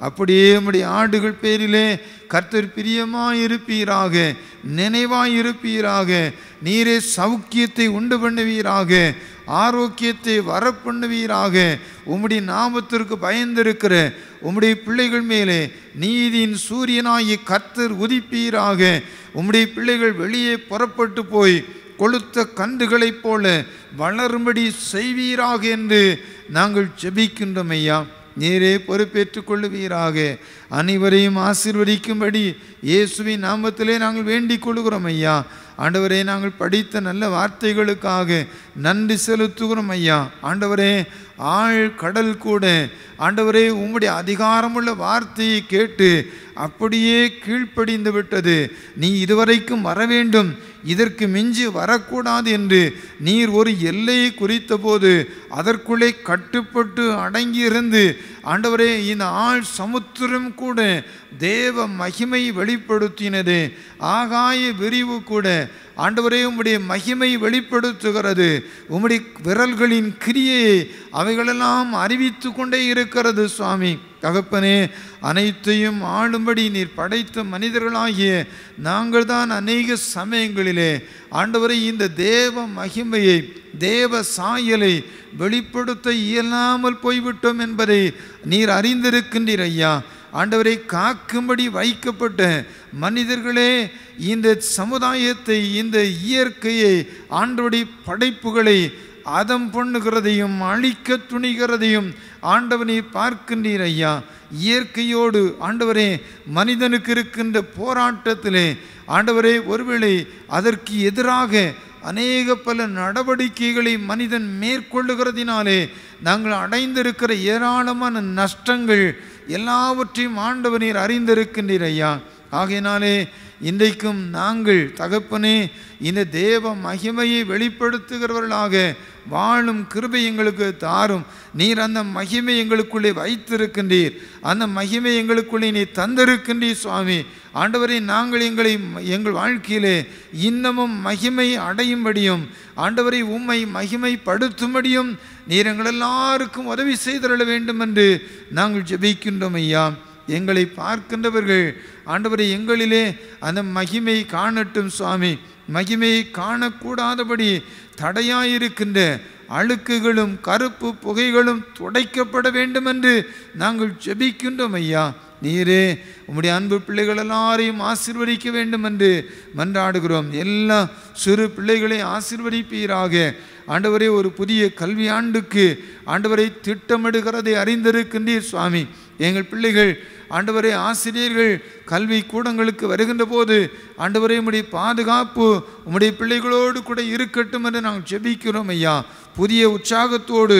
அப்படியே உம்முடைய ஆடுகள் பேரிலே கர்த்தர் பிரியமாயிருப்பீராக நினைவாயிருப்பீராக நீரே சௌக்கியத்தை உண்டு பண்ணுவீராக ஆரோக்கியத்தை வரப்பண்ணுவீராக உம்முடைய நாமத்திற்கு பயந்திருக்கிற உம்முடைய பிள்ளைகள் மேலே நீதியின் சூரியனாகி கர்த்தர் உதிப்பீராக உம்முடைய பிள்ளைகள் வெளியே புறப்பட்டு போய் கொளுத்த கன்றுகளைப் போல வளரும்படி செய்வீராக என்று நாங்கள் ஜெபிக்கின்றோம் ஐயா நீரே பொறுப்பேற்றுக் கொள்ளுவீராக அனைவரையும் ஆசீர்வதிக்கும்படி இயேசுவின் நாமத்திலே நாங்கள் வேண்டிக் கொள்கிறோம் ஐயா ஆண்டவரே நாங்கள் படித்த நல்ல வார்த்தைகளுக்காக நன்றி செலுத்துகிறோம் ஐயா ஆண்டவரே ஆழ் கடல் கூட ஆண்டவரே உம்முடைய அதிகாரமுள்ள வார்த்தையை கேட்டு அப்படியே கீழ்ப்படிந்து விட்டது நீ இதுவரைக்கும் வர வேண்டும் இதற்கு மிஞ்சி வரக்கூடாது என்று நீர் ஒரு எல்லையை குறித்தபோது அதற்குள்ளே கட்டுப்பட்டு அடங்கியிருந்து ஆண்டவரே இந்த ஆள் சமுத்திரம் கூட தேவ மகிமை வெளிப்படுத்தினது ஆகாய விரிவு கூட ஆண்டவரே உம்முடைய மகிமை வெளிப்படுத்துகிறது உம்முடைய விரல்களின் கிரியையை அவைகளெல்லாம் அறிவித்து கொண்டே இருக்கிறது சுவாமி தகப்பனே அனைத்தையும் ஆளும்படி நீர் படைத்த மனிதர்களாகிய நாங்கள் தான் அநேக சமயங்களிலே ஆண்டவரை இந்த தேவ மகிமையை தேவ சாயலை வெளிப்படுத்த இயலாமல் போய்விட்டோம் என்பதை நீர் அறிந்திருக்கின்றீர் ஐயா ஆண்டவரை காக்கும்படி வைக்கப்பட்ட மனிதர்களே இந்த சமுதாயத்தை இந்த இயற்கையை ஆண்டவருடைய படைப்புகளை அதம் பண்ணுகிறதையும் அழிக்க துணிகிறதையும் ஆண்டவனை பார்க்கின்றீர் ஐயா இயற்கையோடு ஆண்டவரே மனிதனுக்கு இருக்கின்ற போராட்டத்திலே ஆண்டவரே ஒருவேளை அதற்கு எதிராக அநேக பல நடவடிக்கைகளை மனிதன் மேற்கொள்ளுகிறதினாலே நாங்கள் அடைந்திருக்கிற ஏராளமான நஷ்டங்கள் எல்லாவற்றையும் ஆண்டவனீர் அறிந்திருக்கின்றீர் ஐயா ஆகையினாலே இன்றைக்கும் நாங்கள் தகப்பனே இந்த தேவ மகிமையை வெளிப்படுத்துகிறவர்களாக வாழும் கிருபை எங்களுக்கு தாரும் நீர் அந்த மகிமை எங்களுக்குள்ளே வைத்திருக்கின்றீர் அந்த மகிமை எங்களுக்குள்ளே நீ தந்திருக்கின்றீர் சுவாமி ஆண்டவரை நாங்கள் எங்களை எங்கள் வாழ்க்கையிலே இன்னமும் மகிமை அடையும்படியும் ஆண்டவரை உம்மை மகிமைப்படுத்தும்படியும் நீர் எங்கள் எல்லாருக்கும் உதவி செய்தருள வேண்டும் என்று நாங்கள் ஜெபிக்கின்றோம் ஐயா எங்களை பார்க்கின்றவர்கள் ஆண்டவரை எங்களிலே அந்த மகிமை காணட்டும் சுவாமி மகிமையை காணக்கூடாதபடி தடையாயிருக்கின்ற அழுக்குகளும் கருப்பு புகைகளும் துடைக்கப்பட வேண்டும் என்று நாங்கள் ஜெபிக்கின்றோம் ஐயா நீரே உம்முடைய அன்பு பிள்ளைகள் எல்லாரையும் ஆசிர்வதிக்க வேண்டும் என்று மன்றாடுகிறோம் எல்லா சிறு பிள்ளைகளை ஆசிர்வதிப்பீராக ஆண்டவரே ஒரு புதிய கல்வி ஆண்டுக்கு ஆண்டவரை திட்டமிடுகிறதை அறிந்திருக்கின்றீர் சுவாமி எங்கள் பிள்ளைகள் ஆண்டவரே ஆசிரியர்கள் கல்வி கூடங்களுக்கு வருகின்ற போது ஆண்டவரே உம்முடைய பாதுகாப்பு உம்முடைய பிள்ளைகளோடு கூட இருக்கட்டும் என்று நாங்கள் ஜெபிக்கிறோம் ஐயா புதிய உற்சாகத்தோடு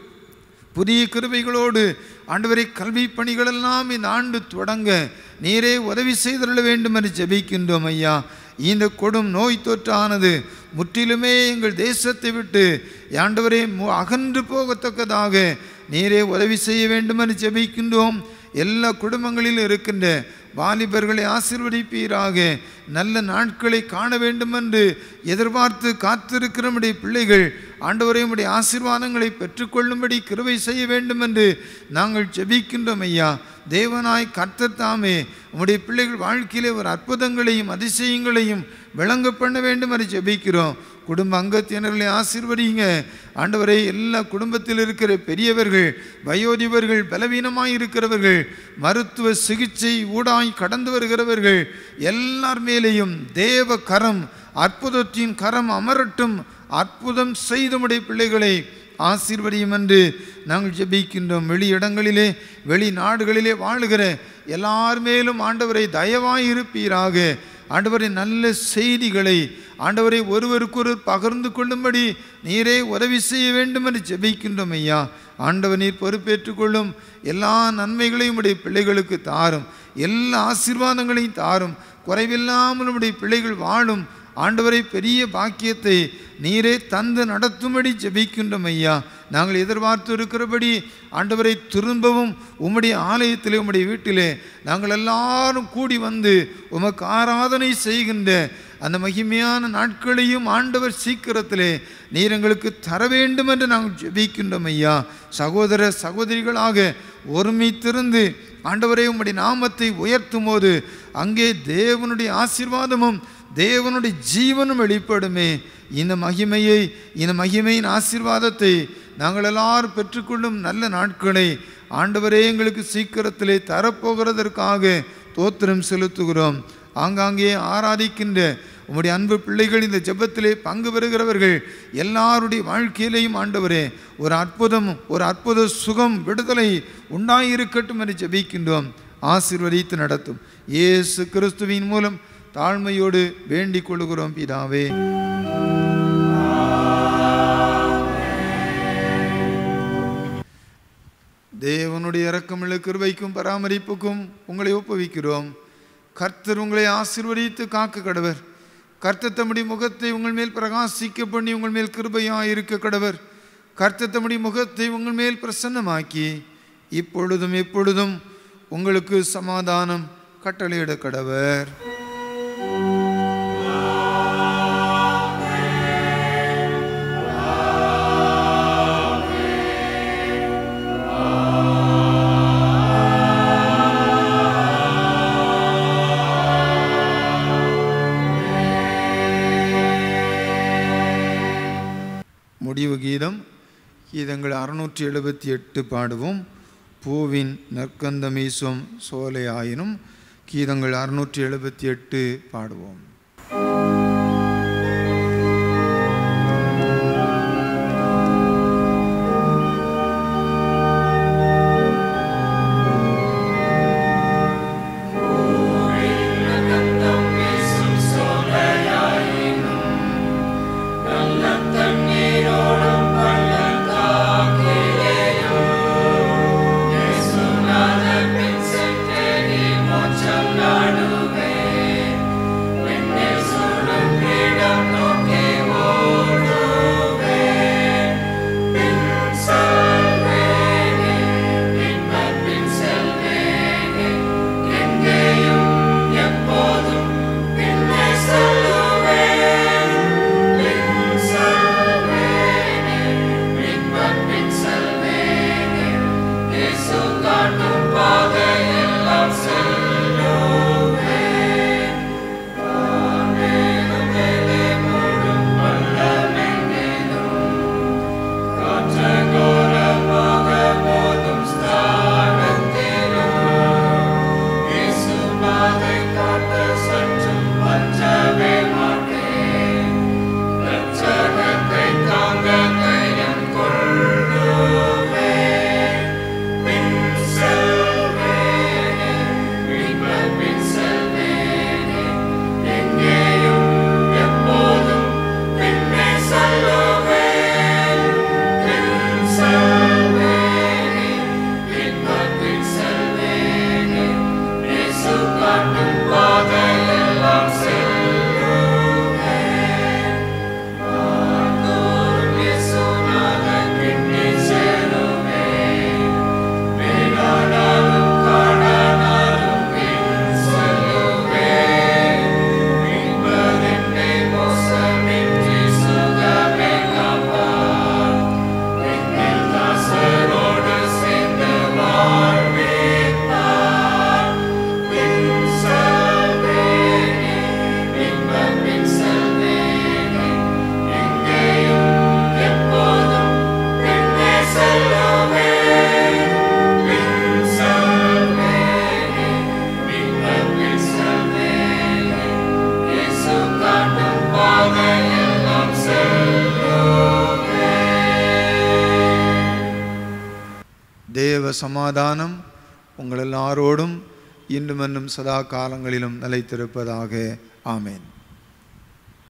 புதிய கிருபைகளோடு ஆண்டவரை கல்வி பணிகளெல்லாம் இந்த ஆண்டு தொடங்க நீரே உதவி செய்தருள வேண்டும் என்று ஜெபிக்கின்றோம் ஐயா இந்த கொடும் நோய் தொற்றானது முற்றிலுமே எங்கள் தேசத்தை விட்டு ஆண்டவரே மு- அகன்று போகத்தக்கதாக நீரே உதவி செய்ய வேண்டும் என்று ஜெபிக்கின்றோம் எல்லா குடும்பங்களிலும் இருக்கின்ற வாலிபர்களை ஆசிர்வதிப்பீராக நல்ல நாட்களை காண வேண்டும் என்று எதிர்பார்த்து காத்திருக்கிற நம்முடைய பிள்ளைகள் ஆண்டவரே உம்முடைய ஆசீர்வாதங்களை பெற்றுக்கொள்ளும்படி கிருபை செய்ய வேண்டும் என்று நாங்கள் ஜெபிக்கின்றோம் ஐயா தேவனாய் கர்த்தர் தாமே உம்முடைய பிள்ளைகள் வாழ்க்கையிலே ஒரு அற்புதங்களையும் அதிசயங்களையும் விளங்க பண்ண வேண்டும் என்று ஜெபிக்கிறோம் குடும்ப அங்கத்தினர்களை ஆசீர்வதிங்க ஆண்டவரை எல்லா குடும்பத்தில் இருக்கிற பெரியவர்கள் வயோதிபர்கள் பலவீனமாய் இருக்கிறவர்கள் மருத்துவ சிகிச்சை ஊடாய் கடந்து வருகிறவர்கள் எல்லார் மேலேயும் தேவ கரம் அற்புதத்தின் கரம் அமரட்டும் அற்புதம் செய்துமுடைய பிள்ளைகளை ஆசீர்வதியும் என்று நாங்கள் ஜெபிக்கின்றோம் வெளி இடங்களிலே வெளி நாடுகளிலே வாழுகிற எல்லார் மேலும் ஆண்டவரை தயவாய் இருப்பீராக ஆண்டவரை நல்ல செய்திகளை ஆண்டவரை ஒருவருக்கொருவர் பகிர்ந்து கொள்ளும்படி நீரே உதவி செய்ய வேண்டும் என்று ஜெபிக்கின்றோம் ஐயா ஆண்டவர் நீர் பொறுப்பேற்றுக் கொள்ளும் எல்லா நன்மைகளையும் உடைய பிள்ளைகளுக்கு தாரும் எல்லா ஆசீர்வாதங்களையும் தாரும் குறைவில்லாமல் உடைய பிள்ளைகள் வாழும் ஆண்டவரை பெரிய பாக்கியத்தை நீரே தந்து நடத்தும்படி ஜெபிக்கின்றோம் ஐயா நாங்கள் எதிர்பார்த்து இருக்கிறபடி ஆண்டவரை திரும்பவும் உம்முடைய ஆலயத்திலே உம்முடைய வீட்டிலே நாங்கள் எல்லாரும் கூடி வந்து உமக்கு ஆராதனை செய்கின்ற அந்த மகிமையான நாட்களையும் ஆண்டவர் சீக்கிரத்திலே நீர் எங்களுக்கு தர வேண்டும் என்று நாங்கள் ஜெபிக்கின்றோம் ஐயா சகோதர சகோதரிகளாக ஒருமித்திருந்து ஆண்டவரே உம்முடைய நாமத்தை உயர்த்தும் போது அங்கே தேவனுடைய ஆசீர்வாதமும் தேவனுடைய ஜீவனும் வெளிப்படுமே இந்த மகிமையை இந்த மகிமையின் ஆசீர்வாதத்தை நாங்கள் எல்லாரும் பெற்றுக்கொள்ளும் நல்ல நாட்களை ஆண்டவரே எங்களுக்கு சீக்கிரத்திலே தரப்போகிறதற்காக தோத்திரம் செலுத்துகிறோம் ஆங்காங்கே ஆராதிக்கின்ற உம்முடைய அன்பு பிள்ளைகள் இந்த ஜெபத்திலே பங்கு பெறுகிறவர்கள் எல்லாருடைய வாழ்க்கையிலையும் ஆண்டவரே ஒரு அற்புதம் ஒரு அற்புத சுகம் விடுதலை உண்டாயிருக்கட்டும் என்று ஜெபிக்கின்றோம் ஆசீர்வதித்து நடத்தும் இயேசு கிறிஸ்துவின் மூலம் தாழ்மையோடு வேண்டிக் கொள்கிறோம் பிதாவே தேவனுடைய இரக்கமுள்ள கிருபைக்கும் பராமரிப்புக்கும் உங்களை ஒப்புவிக்கிறோம் கர்த்தர் உங்களை ஆசீர்வதித்து காக்க கடவர் கர்த்தர் தம்முடைய முகத்தை உங்கள் மேல் பிரகாசிக்க பண்ணி உங்கள் மேல் கிருபையாக இருக்க கடவர் கர்த்தர் தம்முடைய முகத்தை உங்கள் மேல் பிரசன்னமாக்கி இப்பொழுதும் எப்பொழுதும் உங்களுக்கு சமாதானம் கட்டளையிட கடவர் முடிவு கீதம் கீதங்கள் அறுநூற்றி எழுபத்தி எட்டு பாடுவோம் பூவின் நற்கந்தமீசும் சோலை ஆயினும் கீதங்கள் அறுநூற்றி எழுபத்தி எட்டு பாடுவோம் தேவ சமாதானம் உங்கள் எல்லாரோடும் இன்றும் என்னும் சதா காலங்களிலும் நிலைத்திருப்பதாக ஆமேன்